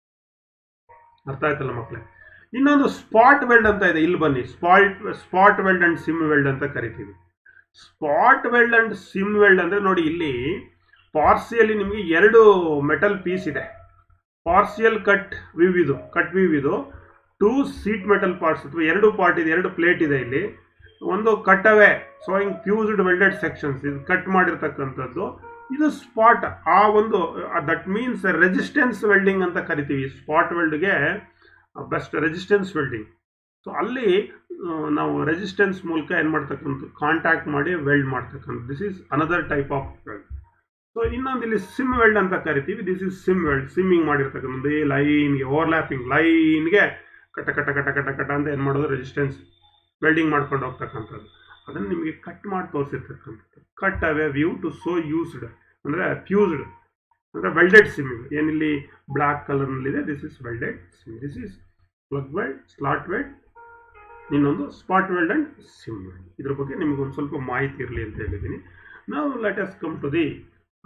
ಅರ್ಥ ಆಯ್ತಲ್ಲ ಮಕ್ಕಳೇ ಇನ್ನೊಂದು ಸ್ಪಾಟ್ ವೆಲ್ಡ್ ಅಂತ ಇದೆ ಇಲ್ಲಿ ಬನ್ನಿ spot spot weld and seam weld ಅಂತ ಕರಿತೀವಿ spot weld and seam weld ಅಂದ್ರೆ ನೋಡಿ ಇಲ್ಲಿ ಪಾರ್ಸಿಯಲ್ಲಿ ನಿಮಗೆ ಎರಡು ಮೆಟಲ್ ಪೀಸ್ ಇದೆ ಪಾರ್ಸಿಯಲ್ ಕಟ್ ವಿವ್ ಇದು ಕಟ್ ವಿವ್ ಇದು ಟೂ ಸೀಟ್ ಮೆಟಲ್ ಪಾರ್ಟ್ಸ್ ಅಥವಾ ಎರಡು ಪಾರ್ಟ್ ಇದೆ ಎರಡು ಪ್ಲೇಟ್ ಇದೆ ಇಲ್ಲಿ ಒಂದು cutaway showing fused welded sections ಇದು ಕಟ್ ಮಾಡಿರ್ತಕ್ಕಂಥದ್ದು ಇದು ಸ್ಪಾಟ್ ಆ ಒಂದು ದಟ್ ಮೀನ್ಸ್ ರೆಸಿಸ್ಟೆನ್ಸ್ ವೆಲ್ಡಿಂಗ್ ಅಂತ ಕರಿತೀವಿ ಸ್ಪಾಟ್ ವೆಲ್ಡ್ಗೆ ಬೆಸ್ಟ್ ರೆಸಿಸ್ಟೆನ್ಸ್ ವೆಲ್ಡಿಂಗ್ ಸೊ ಅಲ್ಲಿ ಆ, ನಾವು ರೆಸಿಸ್ಟೆನ್ಸ್ ಮೂಲಕ ಏನು ಮಾಡ್ತಕ್ಕಂಥ ಕಾಂಟ್ಯಾಕ್ಟ್ ಮಾಡಿ ವೆಲ್ಡ್ ಮಾಡ್ತಕ್ಕಂಥ this is another type of weld so ಇನ್ನೊಂದು ಇಲ್ಲಿ ಸಿಮ್ ವೆಲ್ಡ್ ಅಂತ ಕರಿತೀವಿ this is seam weld seaming ಮಾಡಿರ್ತಕ್ಕಂಥದ್ದು ಈ ಲೈನ್ಗೆ ಓವರ್ಲ್ಯಾಪಿಂಗ್ ಲೈನ್ಗೆ ಕಟ ಕಟ ಕಟ ಕಟ ಕಟ ಅಂತ ಏನು ಮಾಡೋದು ರೆಸಿಸ್ಟೆನ್ಸ್ ವೆಲ್ಡಿಂಗ್ ಮಾಡ್ಕೊಂಡು ಹೋಗ್ತಕ್ಕಂಥದ್ದು ಅದನ್ನು ನಿಮಗೆ ಕಟ್ ಮಾಡಿ ತೋರಿಸಿರ್ತಕ್ಕಂಥದ್ದು cut away view to show fused ಅಂದರೆ ಫ್ಯೂಸ್ಡ್ ಅಂದರೆ ವೆಲ್ಡೆಡ್ ಸಿಮ್ಮಿಂಗ್ ಏನಿಲ್ಲಿ ಬ್ಲ್ಯಾಕ್ ಕಲರ್ನಲ್ಲಿದೆ this is welded seam this is plug weld slot weld ಇನ್ನೊಂದು spot weld and seam weld ಇದ್ರ ಬಗ್ಗೆ ನಿಮ್ಗೆ ಒಂದು ಸ್ವಲ್ಪ ಮಾಹಿತಿ ಇರಲಿ ಅಂತ ಹೇಳಿದ್ದೀನಿ ನಾವು let us come to the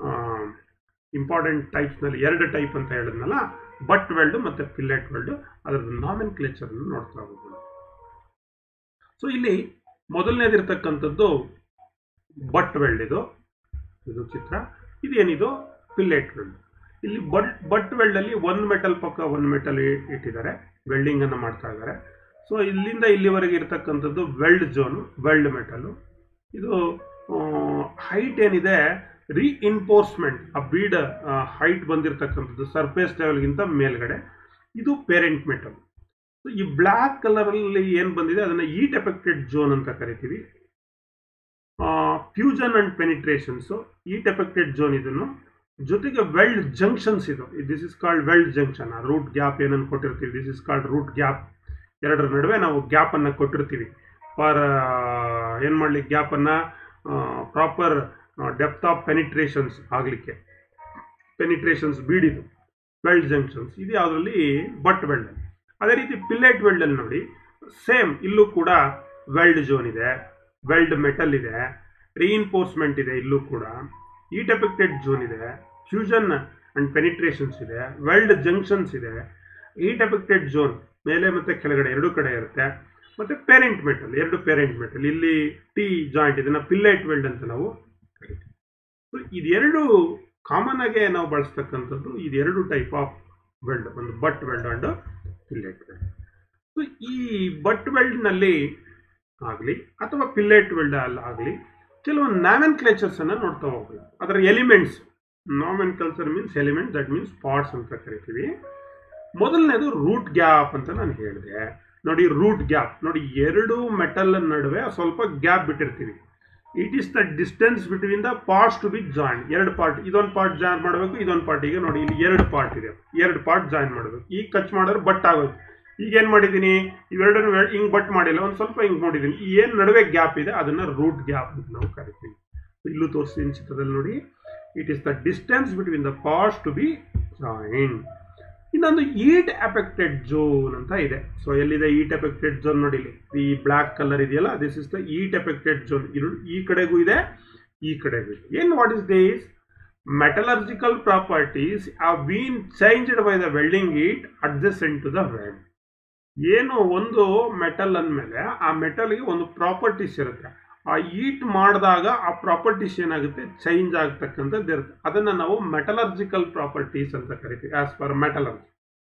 important ಟೈಪ್ಸ್ನಲ್ಲಿ ಎರಡು ಟೈಪ್ ಅಂತ ಹೇಳಿದ್ನಲ್ಲ ಬಟ್ ವೆಲ್ಡ್ ಮತ್ತು ಪಿಲ್ಲೆಟ್ ವೆಲ್ಡ್ ಅದರದ್ದು ನಾಮಿನ್ ಕ್ಲೇಚರನ್ನು ನೋಡ್ತಾ ಹೋಗೋಣ ಸೊ ಇಲ್ಲಿ ಮೊದಲನೇದಿರ್ತಕ್ಕಂಥದ್ದು ಬಟ್ ವೆಲ್ಡ್ ಇದು ಇದು ಚಿತ್ರ ಇದೇನಿದು ಪಿಲ್ಲೆಟ್ ವೆಲ್ಡ್ ಇಲ್ಲಿ ಬಟ್ ಬಟ್ ವೆಲ್ಡಲ್ಲಿ ಒಂದು ಮೆಟಲ್ ಪಕ್ಕ ಒಂದು ಮೆಟಲ್ ಇಟ್ಟಿದ್ದಾರೆ ವೆಲ್ಡಿಂಗನ್ನು ಮಾಡ್ತಾ ಇದ್ದಾರೆ ಸೊ ಇಲ್ಲಿಂದ ಇಲ್ಲಿವರೆಗೆ ಇರ್ತಕ್ಕಂಥದ್ದು ವೆಲ್ಡ್ ಝೋನು ವೆಲ್ಡ್ ಮೆಟಲು ಇದು ಹೈಟ್ ಏನಿದೆ ರೀಇನ್ಫೋರ್ಸ್ಮೆಂಟ್ ಆ ಬೀಡ್ ಹೈಟ್ ಬಂದಿರತಕ್ಕಂಥದ್ದು ಸರ್ಫೇಸ್ ಲೆವೆಲ್ಗಿಂತ ಮೇಲ್ಗಡೆ ಇದು ಪೇರೆಂಟ್ ಮೆಟಲ್ ಈ ಬ್ಲ್ಯಾಕ್ ಕಲರಲ್ಲಿ ಏನು ಬಂದಿದೆ ಅದನ್ನು ಈಟ್ ಎಫೆಕ್ಟೆಡ್ ಝೋನ್ ಅಂತ ಕರಿತೀವಿ fusion and penetrations heat affected zone ಇದನ್ನು ಜೊತೆಗೆ ವೆಲ್ಡ್ ಜಂಕ್ಷನ್ಸ್ ಇದು this is called weld junction root gap ಏನನ್ನು ಕೊಟ್ಟಿರ್ತೀವಿ this is called root gap ಎರಡರ ನಡುವೆ ನಾವು ಗ್ಯಾಪನ್ನು ಕೊಟ್ಟಿರ್ತೀವಿ ಫಾರ್ ಏನು ಮಾಡಲಿ ಗ್ಯಾಪನ್ನು ಪ್ರಾಪರ್ ಡೆಪ್ತ್ ಆಫ್ ಪೆನಿಟ್ರೇಷನ್ಸ್ ಆಗಲಿಕ್ಕೆ ಪೆನಿಟ್ರೇಷನ್ಸ್ ಬೀಡಿದು ವೆಲ್ಡ್ ಜಂಕ್ಷನ್ಸ್ ಇದು ಯಾವುದರಲ್ಲಿ ಬಟ್ ವೆಲ್ಡ್ ಅದೇ ರೀತಿ ಪಿಲ್ಲೆಟ್ ವೆಲ್ಡಲ್ಲಿ ನೋಡಿ ಸೇಮ್ ಇಲ್ಲೂ ಕೂಡ ವೆಲ್ಡ್ ಝೋನ್ ಇದೆ ವೆಲ್ಡ್ ಮೆಟಲ್ ಇದೆ ರೀಇನ್ಫೋರ್ಸ್ಮೆಂಟ್ ಇದೆ ಇಲ್ಲೂ ಕೂಡ ಈಟ್ ಎಫೆಕ್ಟೆಡ್ ಝೋನ್ ಇದೆ ಫ್ಯೂಷನ್ ಅಂಡ್ ಪೆನಿಟ್ರೇಷನ್ಸ್ ಇದೆ ವೆಲ್ಡ್ ಜಂಕ್ಷನ್ಸ್ ಇದೆ ಈಟ್ ಎಫೆಕ್ಟೆಡ್ ಝೋನ್ ಮೇಲೆ ಮತ್ತು ಕೆಳಗಡೆ ಎರಡು ಕಡೆ ಇರುತ್ತೆ ಮತ್ತು ಪೇರೆಂಟ್ ಮೆಟಲ್ ಎರಡು ಪೇರೆಂಟ್ ಮೆಟಲ್ ಇಲ್ಲಿ ಟಿ ಜಾಯಿಂಟ್ ಇದನ್ನು ಪಿಲ್ಲೆಟ್ ವೆಲ್ಡ್ ಅಂತ ನಾವು ಕರಿತೀವಿ ಸೊ ಇದೆರಡು ಕಾಮನ್ ಆಗಿ ನಾವು ಬಳಸ್ತಕ್ಕಂಥದ್ದು ಇದೆರಡು ಟೈಪ್ ಆಫ್ ವೆಲ್ಡ್ ಒಂದು butt weld and fillet weld so ಈ ಬಟ್ ವೆಲ್ಡ್ನಲ್ಲಿ ಆಗಲಿ ಅಥವಾ ಪಿಲ್ಲೆಟ್ ವೆಲ್ಡ್ ಅಲ್ಲಿ ಆಗಲಿ ಕೆಲವೊಂದು ನಾವೆನ್ ಕ್ಲೇಚರ್ಸನ್ನು ನೋಡ್ತಾ ಹೋಗ್ಬೇಕು ಅದರ elements nomenclature means element that means parts ಅಂತ ಕರಿತೀವಿ ಮೊದಲನೇದು ರೂಟ್ ಗ್ಯಾಪ್ ಅಂತ ನಾನು ಹೇಳಿದೆ ನೋಡಿ ರೂಟ್ ಗ್ಯಾಪ್ ನೋಡಿ ಎರಡು ಮೆಟಲ್ ನಡುವೆ ಸ್ವಲ್ಪ ಗ್ಯಾಪ್ ಬಿಟ್ಟಿರ್ತೀವಿ it is the distance between the parts to be join ಎರಡು ಪಾರ್ಟ್ ಇದೊಂದು ಪಾರ್ಟ್ ಜಾಯಿನ್ ಮಾಡಬೇಕು ಇದೊಂದು ಪಾರ್ಟಿಗೆ ನೋಡಿ ಇಲ್ಲಿ ಎರಡು ಪಾರ್ಟ್ ಇದೆ ಎರಡು ಪಾರ್ಟ್ ಜಾಯಿನ್ ಮಾಡಬೇಕು ಈಗ ಕಚ್ ಮಾಡಿದ್ರೆ ಬಟ್ ಆಗೋದು ಈಗ ಏನು ಮಾಡಿದ್ದೀನಿ ಇವೆರಡನ್ನು ಹಿಂಗೆ ಬಟ್ ಮಾಡಿಲ್ಲ ಒಂದು ಸ್ವಲ್ಪ ಹಿಂಗೆ ನೋಡಿದ್ದೀನಿ ಈ ಏನು ನಡುವೆ ಗ್ಯಾಪ್ ಇದೆ ಅದನ್ನು ರೂಟ್ ಗ್ಯಾಪ್ ಅಂತ ನಾವು ಕರಿತೀವಿ ಇಲ್ಲೂ ತೋರಿಸ್ತೀನಿ ಚಿತ್ರದಲ್ಲಿ ನೋಡಿ it is the distance between the parts to be join ಇನ್ನೊಂದು ಈಟ್ ಎಫೆಕ್ಟೆಡ್ ಝೋನ್ ಅಂತ ಇದೆ ಸೊ ಎಲ್ಲಿದೆ ಈಟ್ ಎಫೆಕ್ಟೆಡ್ ಝೋನ್ ನೋಡಿ ಇಲ್ಲಿ ಈ ಬ್ಲ್ಯಾಕ್ ಕಲರ್ ಇದೆಯಲ್ಲ this is the heat affected zone ಇದು ಈ ಕಡೆಗೂ ಇದೆ ಈ ಕಡೆಗೂ ಇದೆ ಏನು what is this metallurgical properties are been changed by the welding heat adjacent to the weld ಏನು ಒಂದು ಮೆಟಲ್ ಅಂದಮೇಲೆ ಆ ಮೆಟಲ್ಗೆ ಒಂದು ಪ್ರಾಪರ್ಟೀಸ್ ಇರುತ್ತೆ ಆ ಈಟ್ ಮಾಡಿದಾಗ ಆ ಪ್ರಾಪರ್ಟೀಸ್ ಏನಾಗುತ್ತೆ ಚೇಂಜ್ ಆಗ್ತಕ್ಕಂಥದ್ದು ಇರುತ್ತೆ ಅದನ್ನು ನಾವು ಮೆಟಲರ್ಜಿಕಲ್ ಪ್ರಾಪರ್ಟೀಸ್ ಅಂತ ಕರಿತೀವಿ as per metallurgy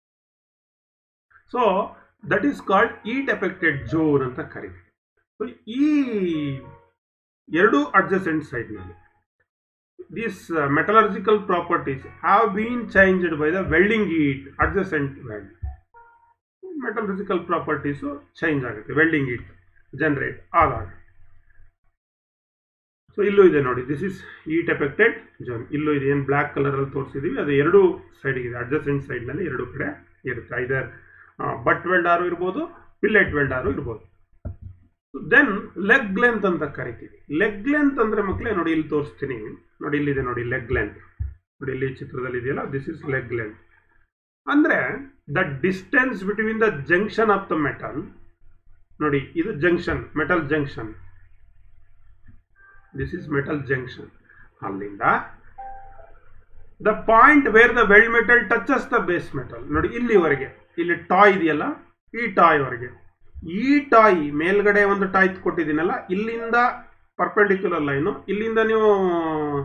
so that is called heat affected zone ಅಂತ ಕರಿತೀವಿ ಸೊ ಈ ಎರಡು ಅಡ್ಜಸೆಂಟ್ ಸೈಡ್ನಲ್ಲಿ this metallurgical properties have been changed by the welding heat adjacent weld metallurgical properties change ಆಗುತ್ತೆ ವೆಲ್ಡಿಂಗ್ ಈಟ್ ಜನರೇಟ್ ಆದಾಗ so ಇಲ್ಲೂ ಇದೆ ನೋಡಿ this is heat affected zone ಇಲ್ಲೂ ಇದೆ ಏನು ಬ್ಲ್ಯಾಕ್ ಕಲರಲ್ಲಿ ತೋರಿಸಿದ್ದೀವಿ ಅದು ಎರಡು ಸೈಡಿಗಿದೆ ಅಡ್ಜಸೆಂಟ್ ಸೈಡ್ನಲ್ಲಿ ಎರಡು ಕಡೆ ಇರುತ್ತೆ ಐದರ್ ಬಟ್ ವೆಲ್ಡಾರು ಇರ್ಬೋದು ಪಿಲ್ಲೆಟ್ ವೆಲ್ಡಾರು ಇರ್ಬೋದು ದೆನ್ ಲೆಗ್ ಲೆಂತ್ ಅಂತ ಕರಿತೀವಿ ಲೆಗ್ ಲೆಂತ್ ಅಂದರೆ ಮಕ್ಕಳೇ ನೋಡಿ ಇಲ್ಲಿ ತೋರಿಸ್ತೀನಿ ನೋಡಿ ಇಲ್ಲಿದೆ ನೋಡಿ ಲೆಗ್ ಲೆಂತ್ ನೋಡಿ ಇಲ್ಲಿ ಚಿತ್ರದಲ್ಲಿ ಇದೆಯಲ್ಲ ದಿಸ್ ಇಸ್ ಲೆಗ್ ಲೆಂತ್ ಅಂದರೆ the distance between the junction of the metal ನೋಡಿ ಇದು junction metal junction this is metal junction ಅಲ್ಲಿಂದ the point where the weld metal touches the base metal ನೋಡಿ ಇಲ್ಲಿವರೆಗೆ ಇಲ್ಲಿ ಟಾಯ್ ಇದೆಯಲ್ಲ ಈ ಟಾಯ್ ವರೆಗೆ ಈ ಟಾಯ್ ಮೇಲ್ಗಡೆ ಒಂದು ಟಾಯ್ ಕೊಟ್ಟಿದ್ದೀನಲ್ಲ ಇಲ್ಲಿಂದ ಪರ್ಪೆಂಡಿಕ್ಯುಲರ್ ಲೈನು ಇಲ್ಲಿಂದ ನೀವು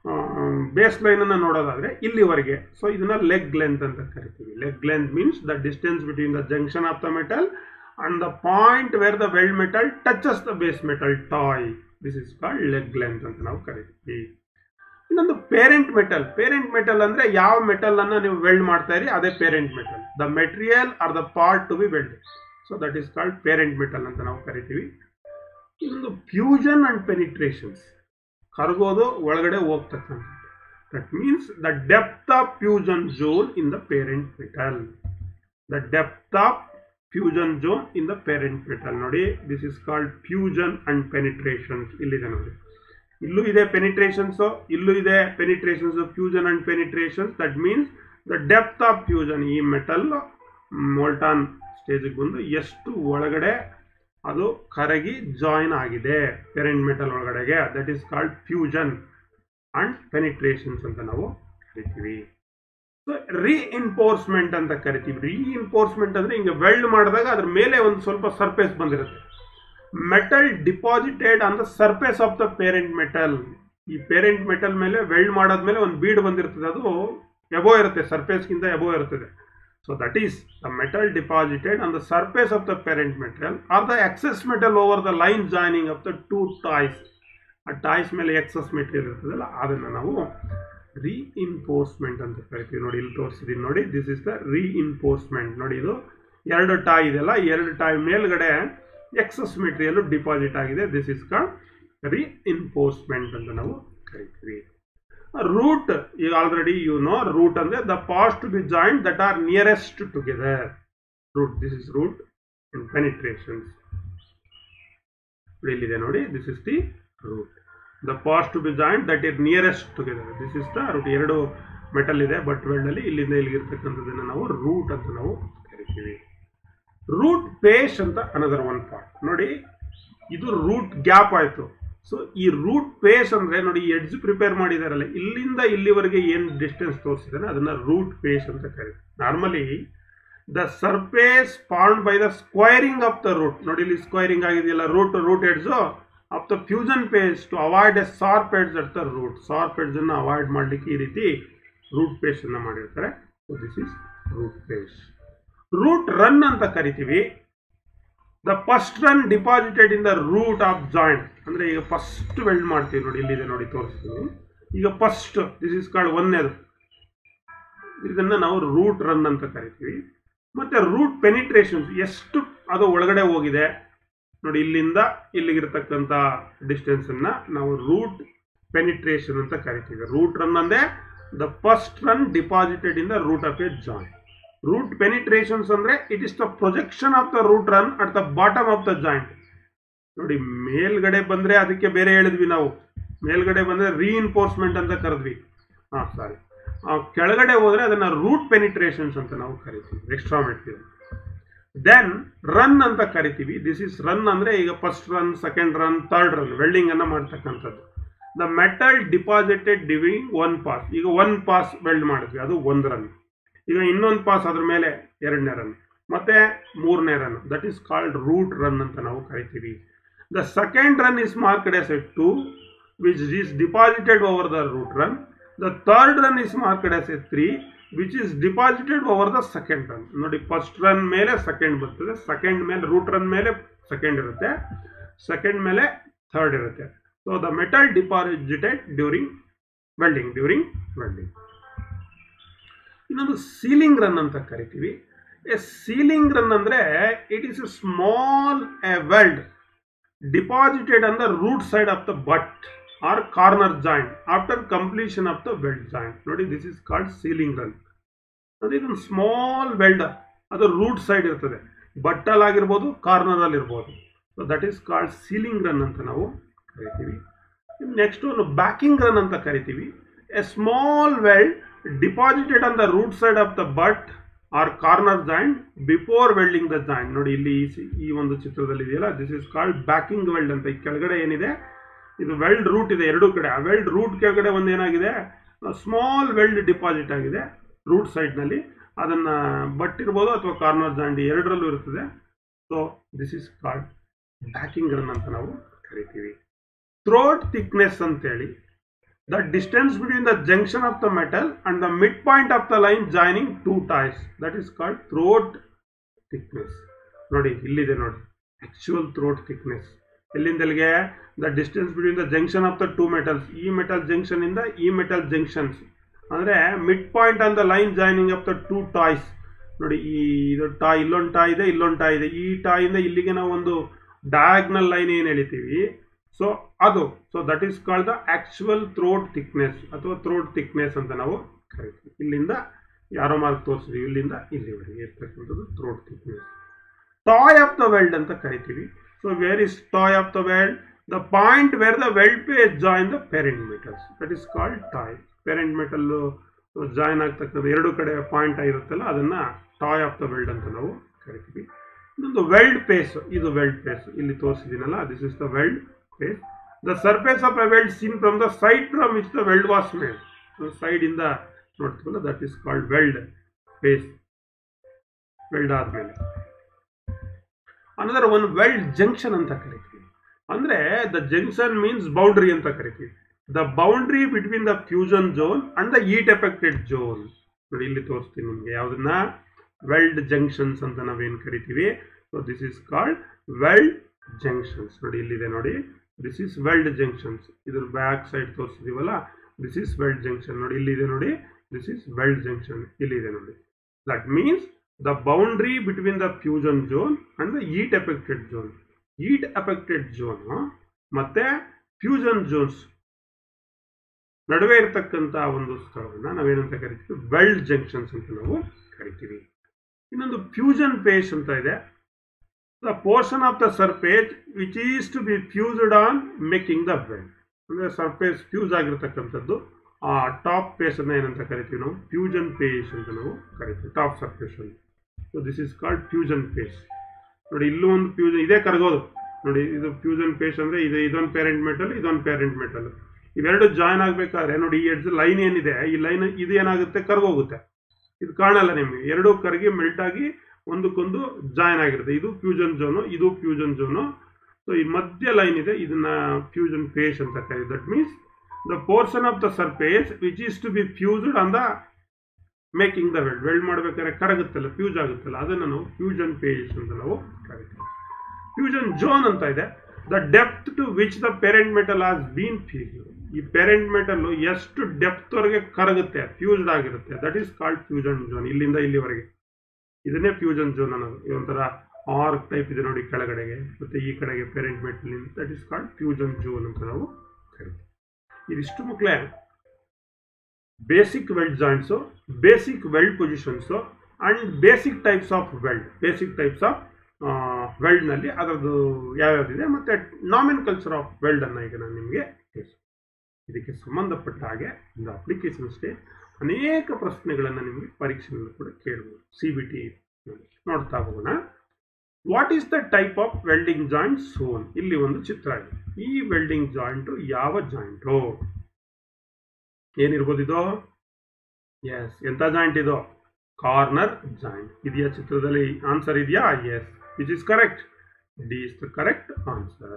ಬೇಸ್ ಲೈನನ್ನು ನೋಡೋದಾದ್ರೆ ಇಲ್ಲಿವರೆಗೆ ಸೊ ಇದನ್ನ ಲೆಗ್ ಲೆಂತ್ ಅಂತ ಕರಿತೀವಿ leg length means the distance between the junction of the metal and the point where the weld metal touches the base metal toe this is called leg length ಅಂತ ನಾವು ಕರಿತೀವಿ ಇನ್ನೊಂದು parent metal parent metal ಅಂದ್ರೆ ಯಾವ metal ಅನ್ನ ನೀವು weld ಮಾಡ್ತಾ ಇರಿ ಅದೇ parent metal the material or the part to be weld so that is called parent metal ಅಂತ ನಾವು ಕರಿತೀವಿ ಇನ್ನೊಂದು ಫ್ಯೂಷನ್ ಅಂಡ್ ಪೆನಿಟ್ರೇಷನ್ಸ್ ಕರಗೋದು ಒಳಗಡೆ ಹೋಗ್ತಕ್ಕಂಥದ್ದು that means the depth of fusion zone in the parent metal the depth of fusion zone in the parent metal ನೋಡಿ this is called fusion and penetrations ಇಲ್ಲಿದೆ ನೋಡಿ ಇಲ್ಲೂ ಇದೆ ಪೆನಿಟ್ರೇಷನ್ಸ್ ಇಲ್ಲೂ ಇದೆ penetrations fusion and penetrations that means the depth of fusion ಈ metal molten ಸ್ಟೇಜಿಗೆ ಬಂದು ಎಷ್ಟು ಒಳಗಡೆ ಅದು ಕರಗಿ ಜಾಯಿನ್ ಆಗಿದೆ ಪೆರೆಂಟ್ ಮೆಟಲ್ ಒಳಗಡೆಗೆ that is called fusion and penetrations ಅಂತ ನಾವು ಕರಿತೀವಿ ಸೊ ರೀಇನ್ಫೋರ್ಸ್ಮೆಂಟ್ ಅಂತ ಕರಿತೀವಿ ರೀಇನ್ಫೋರ್ಸ್ಮೆಂಟ್ ಅಂದ್ರೆ ಹಿಂಗೆ ವೆಲ್ಡ್ ಮಾಡಿದಾಗ ಅದ್ರ ಮೇಲೆ ಒಂದು ಸ್ವಲ್ಪ ಸರ್ಫೇಸ್ ಬಂದಿರುತ್ತೆ metal deposited on the surface of the parent metal ಈ ಪೇರೆಂಟ್ ಮೆಟಲ್ ಮೇಲೆ ವೆಲ್ಡ್ ಮಾಡಾದ್ಮೇಲೆ ಒಂದು ಬೀಡ್ ಬಂದಿರ್ತದೆ ಅದು ಎಬೋ ಇರುತ್ತೆ ಸರ್ಫೇಸ್ಗಿಂತ ಎಬೋ ಇರ್ತದೆ so that is the metal deposited on the surface of the parent metal or the excess metal over the line joining of the two toes ಆ toes ಮೇಲೆ ಎಕ್ಸಸ್ ಮೆಟೀರಿಯಲ್ ಇರ್ತದಲ್ಲ ಅದನ್ನು ನಾವು ರೀಇನ್ಫೋರ್ಸ್ಮೆಂಟ್ ಅಂತ ಕರಿತೀವಿ ನೋಡಿ ಇಲ್ಲಿ ತೋರಿಸಿದೀನಿ ನೋಡಿ ದಿಸ್ ಇಸ್ ದ ರೀಇನ್ಫೋರ್ಸ್ಮೆಂಟ್ ನೋಡಿ ಇದು ಎರಡು ಟಾಯ್ ಇದೆಯಲ್ಲ ಎರಡು ಟಾಯ್ ಮೇಲ್ಗಡೆ ಎಕ್ಸಸ್ ಮೆಟೀರಿಯಲ್ ಡಿಪಾಸಿಟ್ ಆಗಿದೆ ದಿಸ್ ಇಸ್ ಕಾಲ್ಡ್ ರೀಇನ್ಫೋರ್ಸ್ಮೆಂಟ್ ಅಂತ ನಾವು ಕರಿತೀವಿ ರೂಟ್ ಈಗ ಆಲ್ರೆಡಿ ಯು ನೋ ರೂಟ್ ಅಂದ್ರೆ the parts to be joint that are nearest together root this is root in penetrations ಇಲ್ಲಿದೆ ನೋಡಿ this is the root the parts to be joint that is nearest together this is the root ಎರಡು metal ಇದೆ butt weld ಅಲ್ಲಿ ಇಲ್ಲಿಂದ ಇಲ್ಲಿಗಿರ್ತಕ್ಕಂಥದ್ದನ್ನು ನಾವು root ಅಂತ ನಾವು ಕರಿತೀವಿ ರೂಟ್ ಪೇಶ್ ಅಂತ ಅನದರ್ ಒನ್ ಪಾರ್ಟ್ ನೋಡಿ ಇದು ರೂಟ್ ಗ್ಯಾಪ್ ಆಯಿತು ಸೊ ಈ ರೂಟ್ ಪೇಸ್ ಅಂದ್ರೆ ನೋಡಿ ಎಡ್ಜ್ ಪ್ರಿಪೇರ್ ಮಾಡಿದಾರಲ್ಲ ಇಲ್ಲಿಂದ ಇಲ್ಲಿವರೆಗೆ ಏನು ಡಿಸ್ಟೆನ್ಸ್ ತೋರಿಸಿದಾರೆ ಅದನ್ನ ರೂಟ್ ಪೇಸ್ ಅಂತ ಕರೀತಾರೆ normally the surface form by the squaring of the root ನೋಡಿ ಇಲ್ಲಿ ಸ್ಕ್ವೈರಿಂಗ್ ಆಗಿದೆಯಲ್ಲ root root edge of the fusion face to avoid a sharp edge at the root sharp edge ಅನ್ನು avoid ಮಾಡಲಿಕ್ಕೆ ಈ ರೀತಿ root face ಅನ್ನ ಮಾಡಿರ್ತಾರೆ so this is root face root run ಅಂತ ಕರಿತೀವಿ the first run deposited in the root of joint ಅಂದ್ರೆ ಈಗ ಫಸ್ಟ್ ವೆಲ್ಡ್ ಮಾಡ್ತೀವಿ ನೋಡಿ ಇಲ್ಲಿದೆ ನೋಡಿ ತೋರಿಸ್ತೀನಿ ಈಗ ಫಸ್ಟ್ ದಿಸ್ ಇಸ್ ಕಾಲ್ಡ್ ಒಂದೇದು ಇದನ್ನ ನಾವು ರೂಟ್ ರನ್ ಅಂತ ಕರಿತೀವಿ ಮತ್ತೆ ರೂಟ್ ಪೆನಿಟ್ರೇಷನ್ಸ್ ಎಷ್ಟು ಅದು ಒಳಗಡೆ ಹೋಗಿದೆ ನೋಡಿ ಇಲ್ಲಿಂದ ಇಲ್ಲಿಗಿರ್ತಕ್ಕಂಥ ಡಿಸ್ಟೆನ್ಸ್ ಅನ್ನ ನಾವು ರೂಟ್ ಪೆನಿಟ್ರೇಷನ್ ಅಂತ ಕರಿತೀವಿ ರೂಟ್ ರನ್ ಅಂದ್ರೆ the first run deposited in the root of a joint root penetrations ಅಂದ್ರೆ it is the projection of the root run at the bottom of the joint ನೋಡಿ ಮೇಲ್ಗಡೆ ಬಂದ್ರೆ ಅದಕ್ಕೆ ಬೇರೆ ಹೇಳಿದ್ವಿ ನಾವು ಮೇಲ್ಗಡೆ ಬಂದ್ರೆ ರೀಇನ್ಫೋರ್ಸ್ಮೆಂಟ್ ಅಂತ ಕರೆದ್ವಿ ಹಾ ಸಾರಿ ಕೆಳಗಡೆ ಹೋದ್ರೆ ಅದನ್ನ ರೂಟ್ ಪೆನಿಟ್ರೇಷನ್ಸ್ ಅಂತ ನಾವು ಕರಿತೀವಿ ಎಕ್ಸ್ಟ್ರಾ ಮೆಟೀರಿಯಲ್ ದೆನ್ ರನ್ ಅಂತ ಕರಿತೀವಿ ದಿಸ್ ಇಸ್ ರನ್ ಅಂದ್ರೆ ಈಗ first run second run third run welding ಅನ್ನ ಮಾಡ್ತಕ್ಕಂಥದ್ದು the metal deposited during one pass ಈಗ ಒನ್ ಪಾಸ್ ವೆಲ್ಡ್ ಮಾಡಿದ್ವಿ ಅದು ಒಂದು ರನ್ ಈಗ ಇನ್ನೊಂದು ಪಾಸ್ ಅದ್ರ ಮೇಲೆ ಎರಡನೇ ರನ್ ಮತ್ತೆ ಮೂರನೇ run that is called root run ಅಂತ ನಾವು ಕರಿತೀವಿ the second run is marked as a two which is deposited over the root run the third run is marked as a three which is deposited over the second run ನೋಡಿ first run ಮೇಲೆ second ಬರ್ತದೆ second ಮೇಲೆ root run ಮೇಲೆ second ಇರುತ್ತೆ second ಮೇಲೆ third ಇರುತ್ತೆ so the metal deposited during welding during welding ಇನ್ನೊಂದು ceiling run ಅಂತ ಕರಿತೀವಿ ಎ ಸೀಲಿಂಗ್ ರನ್ ಅಂದ್ರೆ it is a small a weld deposited on the root side of the butt or corner joint after completion of the weld joint ನೋಡಿ this is called sealing run ಅಂದ್ರೆ ಇದೊಂದು small weld ಅದು root side ಇರ್ತದೆ ಬಟ್ಟಲ್ ಆಗಿರ್ಬೋದು corner ಅಲ್ಲಿ ಇರ್ಬೋದು so that is called sealing run ಅಂತ ನಾವು ಕರಿತೀವಿ ನೆಕ್ಸ್ಟ್ ಒಂದು ಬ್ಯಾಕಿಂಗ್ ರನ್ ಅಂತ ಕರಿತೀವಿ a small weld deposited on the root side of the butt or corner joint before welding the joint ನೋಡಿ ಇಲ್ಲಿ ಈ ಸಿ- ಈ ಒಂದು ಚಿತ್ರದಲ್ಲಿ ಇದೆಯಲ್ಲ this is called backing weld ಅಂತ ಈ ಕೆಳಗಡೆ ಏನಿದೆ ಇದು ವೆಲ್ಡ್ ರೂಟ್ ಇದೆ ಎರಡೂ ಕಡೆ ಆ ವೆಲ್ಡ್ ರೂಟ್ ಕೆಳಗಡೆ ಒಂದು ಏನಾಗಿದೆ ಸ್ಮಾಲ್ ವೆಲ್ಡ್ ಡಿಪಾಸಿಟ್ ಆಗಿದೆ ರೂಟ್ ಸೈಡ್ನಲ್ಲಿ ಅದನ್ನ ಬಟ್ ಇರ್ಬೋದು ಅಥವಾ ಕಾರ್ನರ್ ಜಾಯಿಂಟ್ ಎರಡರಲ್ಲೂ ಇರ್ತದೆ so this is called backing run ಅಂತ ನಾವು ಕರಿತೀವಿ ಥ್ರೋಟ್ ಥಿಕ್ನೆಸ್ ಅಂತೇಳಿ the distance between the junction of the metal and the midpoint of the line joining two ties that is called throat thickness ನೋಡಿ ಇಲ್ಲಿದೆ ನೋಡಿ actual throat thickness ಎಲ್ಲಿಂದ ಎಲ್ಲಿಗೆ the distance between the junction of the two metals ಈ metal junction ಇಂದ ಈ metal junctions ಅಂದ್ರೆ mid point on the line joining of the two toes ನೋಡಿ ಈ ಇದು ಟಾಯ್ ಇಲ್ಲೊಂದು ಟಾಯ್ ಇದೆ ಇಲ್ಲೊಂದು ಟಾಯ್ ಇದೆ ಈ ಟಾಯಿಂದ ಇಲ್ಲಿಗೆ ನಾವು ಒಂದು ಡಯಾಗ್ನಲ್ ಲೈನ್ ಏನು ಎಳಿತೀವಿ ಸೊ ಅದು so that is called the actual throat thickness ಅಥವಾ ಥ್ರೋಟ್ ಥಿಕ್ನೆಸ್ ಅಂತ ನಾವು ಕರಿತೀವಿ ಇಲ್ಲಿಂದ ಯಾರೋ ಮಾರ್ಕ್ ತೋರಿಸಿದೀವಿ ಇಲ್ಲಿಂದ ಇಲ್ಲಿವರೆಗೆ ಇರ್ತಕ್ಕಂಥದ್ದು throat thickness toe of the weld ಅಂತ ಕರಿತೀವಿ so where is toe of the weld the point where the weld face join the parent metals that is called toe parent metal join ಆಗ್ತಕ್ಕಂಥ ಎರಡು ಕಡೆ point ಆಗಿರುತ್ತಲ್ಲ ಅದನ್ನ toy of the weld ಅಂತ ನಾವು ಕರಿತೀವಿ ಇನ್ನೊಂದು ವೆಲ್ಡ್ ಪೇಸ್ ಇದು weld face ಇಲ್ಲಿ ತೋರಿಸಿದ್ದೀನಲ್ಲ this is the weld face the surface of a weld seen from the side from which the weld was made side ಇಂದ ನೋಡ್ತೀವಲ್ಲ that is called weld face weld ಆದ್ಮೇಲೆ another one weld junction ಅಂತ ಕರಿತೀವಿ ಅಂದ್ರೆ the junction means boundary ಅಂತ ಕರಿತೀವಿ the boundary between the fusion zone and the heat affected zone ನೋಡಿ ಇಲ್ಲಿ ತೋರಿಸ್ತೀನಿ ನಿಮಗೆ ಯಾವ್ದನ್ನ ವೆಲ್ಡ್ ಜಂಕ್ಷನ್ಸ್ ಅಂತ ನಾವೇನು ಕರಿತೀವಿ so this is called weld junctions ನೋಡಿ ಇಲ್ಲಿದೆ ನೋಡಿ ದಿಸ್ ಇಸ್ ವೆಲ್ಡ್ ಜಂಕ್ಷನ್ಸ್ ಇದ್ರ ಬ್ಯಾಕ್ ಸೈಡ್ ತೋರಿಸಿದೀವಲ್ಲ ದಿಸ್ ಇಸ್ ವೆಲ್ಡ್ ಜಂಕ್ಷನ್ ನೋಡಿ ಇಲ್ಲಿದೆ ನೋಡಿ ದಿಸ್ ಇಸ್ ವೆಲ್ಡ್ ಜಂಕ್ಷನ್ ಇಲ್ಲಿದೆ ನೋಡಿ that means the boundary between the fusion zone and the heat affected zone heat affected zone ಮತ್ತೆ ಫ್ಯೂಷನ್ ಝೋನ್ಸ್ ನಡುವೆ ಇರತಕ್ಕಂಥ ಒಂದು ಸ್ಥಳವನ್ನು ನಾವೇನಂತ ಕರಿತೀವಿ ವೆಲ್ಡ್ ಜಂಕ್ಷನ್ಸ್ ಅಂತ ನಾವು ಕರಿತೀವಿ ಇನ್ನೊಂದು ಫ್ಯೂಷನ್ ಪೇಸ್ ಅಂತ ಇದೆ the portion of the surface which is to be fused on making the weld ಅಂದರೆ ಸರ್ಫೇಸ್ ಫ್ಯೂಸ್ ಆಗಿರ್ತಕ್ಕಂಥದ್ದು ಆ ಟಾಪ್ ಪೇಸ್ ಅನ್ನ ಏನಂತ ಕರಿತೀವಿ ನಾವು ಫ್ಯೂಷನ್ ಪೇಸ್ ಅಂತ ನಾವು ಕರಿತೀವಿ ಟಾಪ್ ಸರ್ಫೇಸ್ ಅಂತ so this is called fusion face ನೋಡಿ ಇಲ್ಲೂ ಒಂದು ಫ್ಯೂಷನ್ ಇದೇ ಕರಗೋದು ನೋಡಿ ಇದು ಫ್ಯೂಷನ್ ಪೇಸ್ ಅಂದ್ರೆ ಇದು ಇದೊಂದು ಪೇರೆಂಟ್ ಮೆಟಲ್ ಇದೊಂದು ಪೇರೆಂಟ್ ಮೆಟಲ್ ಇವೆರಡು ಜಾಯ್ನ್ ಆಗ್ಬೇಕಾದ್ರೆ ನೋಡಿ ಈ ಎಡ್ಜ್ ಲೈನ್ ಏನಿದೆ ಈ ಲೈನ್ ಇದು ಏನಾಗುತ್ತೆ ಕರ್ಗೋಗುತ್ತೆ ಇದು ಕಾಣಲ್ಲ ನಿಮಗೆ ಎರಡು ಕರಗಿ ಮೆಲ್ಟ್ ಆಗಿ ಒಂದಕ್ಕೊಂದು ಜಾಯ್ನ್ ಆಗಿರುತ್ತೆ ಇದು ಫ್ಯೂಷನ್ ಝೋನು ಇದು ಫ್ಯೂಷನ್ ಝೋನು ಸೊ ಈ ಮಧ್ಯ ಲೈನ್ ಇದೆ ಇದನ್ನ ಫ್ಯೂಷನ್ ಫೇಸ್ ಅಂತ ಕರೀತಾರೆ that means the portion of the surface which is to be fused on the making the weld weld ಮಾಡ್ಬೇಕಾದ್ರೆ ಕರಗುತ್ತಲ್ಲ ಫ್ಯೂಸ್ ಆಗುತ್ತಲ್ಲ ಅದನ್ನು ನಾವು ಫ್ಯೂಷನ್ ಫೇಸ್ ಅಂತ ನಾವು ಕರಿತೀವಿ ಫ್ಯೂಷನ್ ಝೋನ್ ಅಂತ ಇದೆ the depth to which the parent metal has been fuse ಈ ಪೇರೆಂಟ್ ಮೆಟಲ್ ಎಷ್ಟು ಡೆಪ್ತ್ ವರೆಗೆ ಕರಗುತ್ತೆ ಫ್ಯೂಸ್ಡ್ ಆಗಿರುತ್ತೆ that is called fusion zone ಇಲ್ಲಿಂದ ಇಲ್ಲಿವರೆಗೆ ಇದನ್ನೇ ಫ್ಯೂಷನ್ ಝೋನ್ ಅನ್ನೋದು ಈ ಒಂಥರ ಆರ್ಕ್ ಟೈಪ್ ಇದೆ ನೋಡಿ ಕೆಳಗಡೆಗೆ ಮತ್ತೆ ಈ ಕಡೆಗೆ parent metal that is called fusion zone ಅಂತ ನಾವು ಕರಿತೀವಿ ಇದಿಷ್ಟು ಮಕ್ಕಳೇ basic weld joints basic weld positions and basic types of weld basic types of ವೆಲ್ಡ್ನಲ್ಲಿ ಅದರದ್ದು ಯಾವ್ಯಾವ್ದಿದೆ ಮತ್ತು ನಾಮಿನ್ ಕಲ್ಚರ್ ಆಫ್ ವೆಲ್ಡ್ ಅನ್ನ ಈಗ ನಾನು ನಿಮಗೆ ತಿಳಿಸ್ತೀನಿ ಇದಕ್ಕೆ ಸಂಬಂಧಪಟ್ಟ ಹಾಗೆ ಒಂದು ಅಪ್ಲಿಕೇಶನ್ ಅಷ್ಟೇ ಅನೇಕ ಪ್ರಶ್ನೆಗಳನ್ನು ನಿಮಗೆ ಪರೀಕ್ಷೆಯನ್ನು ಕೂಡ ಕೇಳ್ಬೋದು ಸಿ ಬಿ ಟಿ ನೋಡ್ತಾ ಹೋಗೋಣ what is the type of welding joint shown ಇಲ್ಲಿ ಒಂದು ಚಿತ್ರ ಇದೆ ಈ ವೆಲ್ಡಿಂಗ್ ಜಾಯಿಂಟು ಯಾವ ಜಾಯಿಂಟು ಏನಿರ್ಬೋದು ಇದು ಎಸ್ ಎಂತ ಜಾಯಿಂಟ್ ಇದು ಕಾರ್ನರ್ ಜಾಯಿಂಟ್ ಇದೆಯಾ ಚಿತ್ರದಲ್ಲಿ ಆನ್ಸರ್ ಇದೆಯಾ yes which is correct D is the correct answer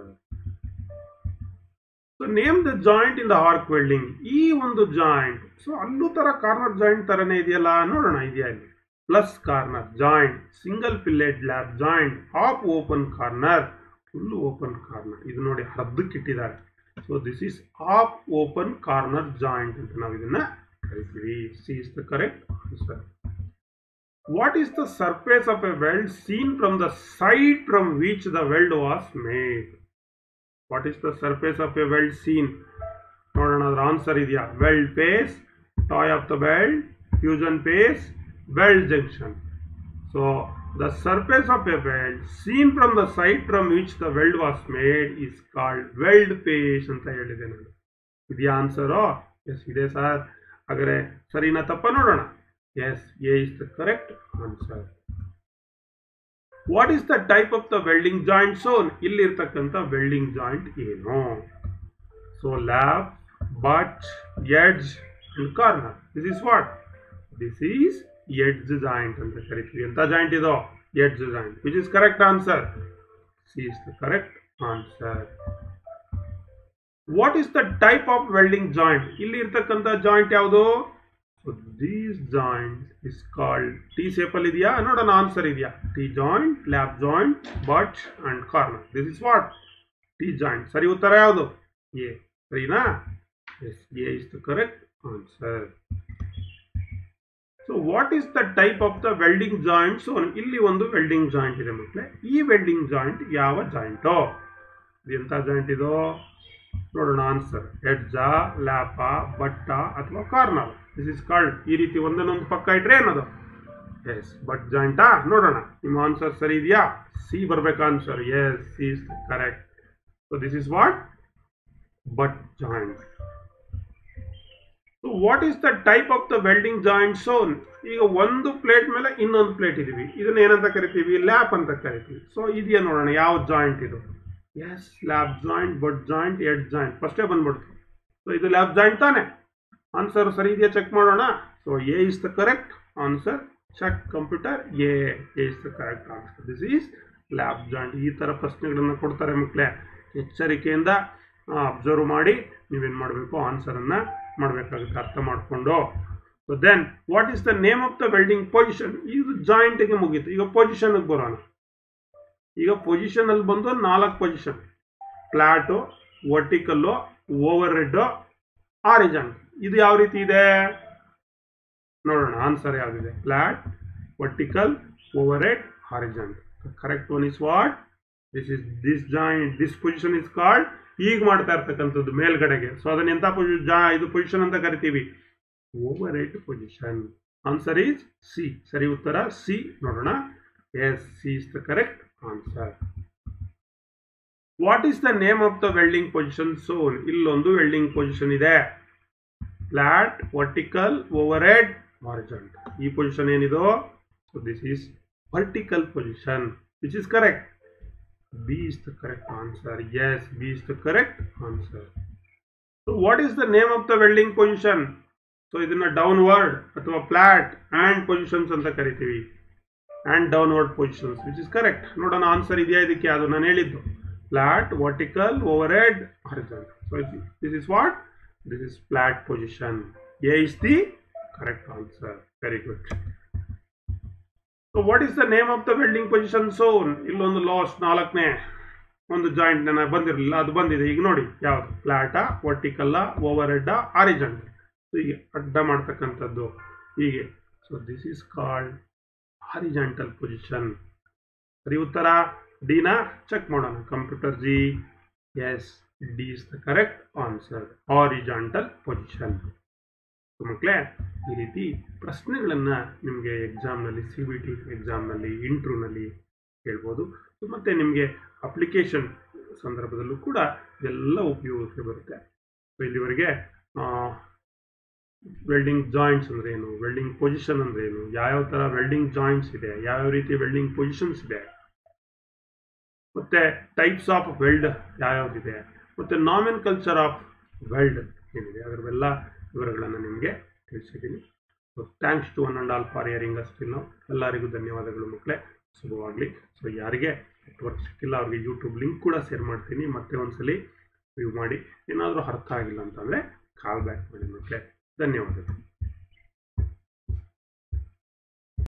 so name the joint in the arc welding ಈ ಒಂದು ಜಾಯಿಂಟ್ ಸೊ ಅಲ್ಲೂ ತರ ಕಾರ್ನರ್ ಜಾಯಿಂಟ್ ತರನೇ ಇದೆಯಲ್ಲ ನೋಡೋಣ ಇದೆಯಾ ಇಲ್ಲಿ flush corner joint single fillet lap joint half open corner full open corner ಇದು ನೋಡಿ ಹರ್ದಕ್ಕಿಟ್ಟಿದ್ದಾರೆ so this is half open corner joint ಅಂತ ನಾವು ಇದನ್ನ ಕರಿತೀವಿ C is the correct answer what is the surface of a weld seen from the side from which the weld was made what is the surface of a weld seen ನೋಡೋಣ ಅದ್ರ answer ಇದೆಯಾ weld face toe of the weld fusion face weld junction so the surface of a weld seen from the side from which the weld was made is called weld face ಅಂತ ಹೇಳಿದೆ ನಾನು ಇದೆಯಾ answer S ಇದೆ sir ಹಾಗಾದ್ರೆ ಸರಿನಾ ತಪ್ಪ ನೋಡೋಣ yes A is the correct answer what is the type of the welding joint shown ಇಲ್ಲಿರ್ತಕ್ಕಂಥ ವೆಲ್ಡಿಂಗ್ ಜಾಯಿಂಟ್ ಏನು so lap butt edge and corner this is what this is edge joint ಅಂತ ಕರಿತೀವಿ ಎಂತ joint ಇದು edge joint which is correct answer C is the correct answer what is the type of welding joint ಇಲ್ಲಿ ಇರ್ತಕ್ಕಂಥ joint ಯಾವುದು so these joint is called T ಸೇಪಲ್ಲಿ ಇದೆಯಾ ನೋಡೋಣ answer ಇದೆಯಾ T joint lap joint butt and corner this is what T joint ಸರಿ ಉತ್ತರ ಯಾವುದು A ಸರಿನಾ yes A is the correct answer so what is the type of the welding joint so ಇಲ್ಲಿ ಒಂದು welding joint ಇದೆ ಮಕ್ಕಳೇ ಈ welding joint ಯಾವ ಜಾಯಿಂಟು ಎಂಥ ಜಾಯಿಂಟ್ ಇದು ನೋಡೋಣ ಆನ್ಸರ್ ಎಡ್ಜ ಲ್ಯಾಪ ಬಟ್ಟ ಅಥವಾ ಕಾರ್ನರ್ ದಿಸ್ ಇಸ್ ಕಾಲ್ಡ್ ಈ ರೀತಿ ಒಂದನ್ನೊಂದು ಪಕ್ಕ ಇಟ್ರೆ ಏನದು ಎಸ್ ಬಟ್ ಜಾಯಿಂಟಾ ನೋಡೋಣ ನಿಮ್ಮ ಆನ್ಸರ್ ಸರಿ ಇದೆಯಾ ಸಿ ಬರ್ಬೇಕು answer yes C is correct so this is what butt joint so what is the type of the welding joint shown ಈಗ ಒಂದು ಪ್ಲೇಟ್ ಮೇಲೆ ಇನ್ನೊಂದು ಪ್ಲೇಟ್ ಇದೀವಿ ಇದನ್ನ ಏನಂತ ಕರಿತೀವಿ ಲ್ಯಾಪ್ ಅಂತ ಕರಿತೀವಿ ಸೊ ಇದೆಯಾ ನೋಡೋಣ ಯಾವ ಜಾಯಿಂಟ್ ಇದು yes lap joint butt joint edge joint ಫಸ್ಟೇ ಬಂದ್ಬಿಡ್ತು ಸೊ ಇದು ಲ್ಯಾಬ್ ಜಾಯಿಂಟ್ ತಾನೆ ಆನ್ಸರ್ ಸರಿ ಇದೆಯಾ ಚೆಕ್ ಮಾಡೋಣ so A is the correct answer check computer A is the correct answer this is lap joint ಈ ಥರ ಪ್ರಶ್ನೆಗಳನ್ನು ಕೊಡ್ತಾರೆ ಮಕ್ಕಳೇ ಎಚ್ಚರಿಕೆಯಿಂದ ಅಬ್ಸರ್ವ್ ಮಾಡಿ ನೀವೇನು ಮಾಡಬೇಕು ಆನ್ಸರನ್ನು ಮಾಡಬೇಕಾಗುತ್ತೆ ಅರ್ಥ ಮಾಡಿಕೊಂಡು so then what is the name of the welding position ಇದು ಜಾಯಿಂಟಿಗೆ ಮುಗೀತು ಈಗ ಪೊಸಿಷನ್ಗೆ ಬರೋಣ ಈಗ ಪೊಸಿಷನ್ ಅಲ್ಲಿ ಬಂದು ನಾಲ್ಕು position flat vertical overhead horizontal ಇದು ಯಾವ ರೀತಿ ಇದೆ ನೋಡೋಣ ಆನ್ಸರ್ ಯಾವ್ದಿದೆ flat vertical overhead horizontal correct one is what this is this joint this position is called ಈಗ ಮಾಡ್ತಾ ಇರ್ತಕ್ಕಂಥದ್ದು ಮೇಲ್ಗಡೆಗೆ ಸೊ ಅದನ್ನ ಎಂಥ ಪೊಸಿಷನ್ ಜಾ ಇದು ಪೊಸಿಷನ್ ಅಂತ ಕರಿತೀವಿ overhead position answer is C ಸರಿ ಉತ್ತರ ಸಿ ನೋಡೋಣ yes C is the correct answer what is the name of the welding position shown ಇಲ್ಲೊಂದು ವೆಲ್ಡಿಂಗ್ ಪೊಸಿಷನ್ ಇದೆ flat vertical overhead horizontal ಈ ಪೊಸಿಷನ್ ಏನಿದು so this is vertical position which is correct B is the correct answer yes B is the correct answer so what is the name of the welding position so ಇದನ್ನ downward ಅಥವಾ flat and positions ಅಂತ ಕರಿತೀವಿ and downward positions which is correct ನೋಡೋಣ answer ಇದೆಯಾ ಇದಕ್ಕೆ ಅದು ನಾನು ಹೇಳಿದ್ದು flat vertical overhead horizontal so this is what this is flat position A is the correct answer very good so what is the name of the welding position shown ಇಲ್ಲೊಂದು last ನಾಲ್ಕನೇ ಒಂದು joint ನನಗೆ ಬಂದಿರಲಿಲ್ಲ ಅದು ಬಂದಿದೆ ಈಗ ನೋಡಿ ಯಾವುದು ಫ್ಲಾಟಾ ವರ್ಟಿಕಲ್ಲ ಓವರ್ ಹೆಡ್ಡ ಆರಿಜಂಟ್ ಹೀಗೆ ಅಡ್ಡ ಮಾಡ್ತಕ್ಕಂಥದ್ದು ಹೀಗೆ so this is called horizontal position ಸರಿ ಉತ್ತರ ಡಿನ ಚೆಕ್ ಮಾಡೋಣ ಕಂಪ್ಯೂಟರ್ ಜಿ yes D is the correct answer horizontal position ಮಕ್ಕಳೇ ಈ ರೀತಿ ಪ್ರಶ್ನೆಗಳನ್ನು ನಿಮಗೆ ಎಕ್ಸಾಮ್ನಲ್ಲಿ ಸಿ ಬಿ ಟಿ ಎಕ್ಸಾಮ್ನಲ್ಲಿ ಇಂಟ್ರ್ಯೂನಲ್ಲಿ ಕೇಳ್ಬೋದು ಮತ್ತು ನಿಮಗೆ ಅಪ್ಲಿಕೇಶನ್ ಸಂದರ್ಭದಲ್ಲೂ ಕೂಡ ಎಲ್ಲ ಉಪಯೋಗಕ್ಕೆ ಬರುತ್ತೆ ಸೊ ಇಲ್ಲಿವರೆಗೆ ವೆಲ್ಡಿಂಗ್ ಜಾಯಿಂಟ್ಸ್ ಅಂದ್ರೆ ಏನು ವೆಲ್ಡಿಂಗ್ ಪೊಸಿಷನ್ ಅಂದ್ರೆ ಏನು ಯಾವ್ಯಾವ ಥರ ವೆಲ್ಡಿಂಗ್ ಜಾಯಿಂಟ್ಸ್ ಇದೆ ಯಾವ್ಯಾವ ರೀತಿ ವೆಲ್ಡಿಂಗ್ ಪೊಸಿಷನ್ಸ್ ಇದೆ ಮತ್ತೆ ಟೈಪ್ಸ್ ಆಫ್ ವೆಲ್ಡ್ ಯಾವ್ಯಾವ್ದಿದೆ ಮತ್ತೆ ನಾಮಿನ್ ಕಲ್ಚರ್ ಆಫ್ ವೆಲ್ಡ್ ಏನಿದೆ ಅದರವೆಲ್ಲ ವಿವರಗಳನ್ನು ನಿಮಗೆ ತಿಳಿಸಿದ್ದೀನಿ so thanks to one and all for hearing still ನಾವು ಎಲ್ಲರಿಗೂ ಧನ್ಯವಾದಗಳು ಮಕ್ಕಳೇ ಶುಭವಾಗಲಿ ಸೊ ಯಾರಿಗೆ ನೆಟ್ವರ್ಕ್ ಸಿಕ್ಕಿಲ್ಲ ಅವ್ರಿಗೆ ಯೂಟ್ಯೂಬ್ ಲಿಂಕ್ ಕೂಡ ಶೇರ್ ಮಾಡ್ತೀನಿ ಮತ್ತೆ ಒಂದ್ಸಲಿ ವ್ಯೂ ಮಾಡಿ ಏನಾದರೂ ಅರ್ಥ ಆಗಿಲ್ಲ ಅಂತಂದರೆ ಕಾಲ್ ಬ್ಯಾಕ್ ಮಾಡಿ ಮಕ್ಕಳೇ ಧನ್ಯವಾದಗಳು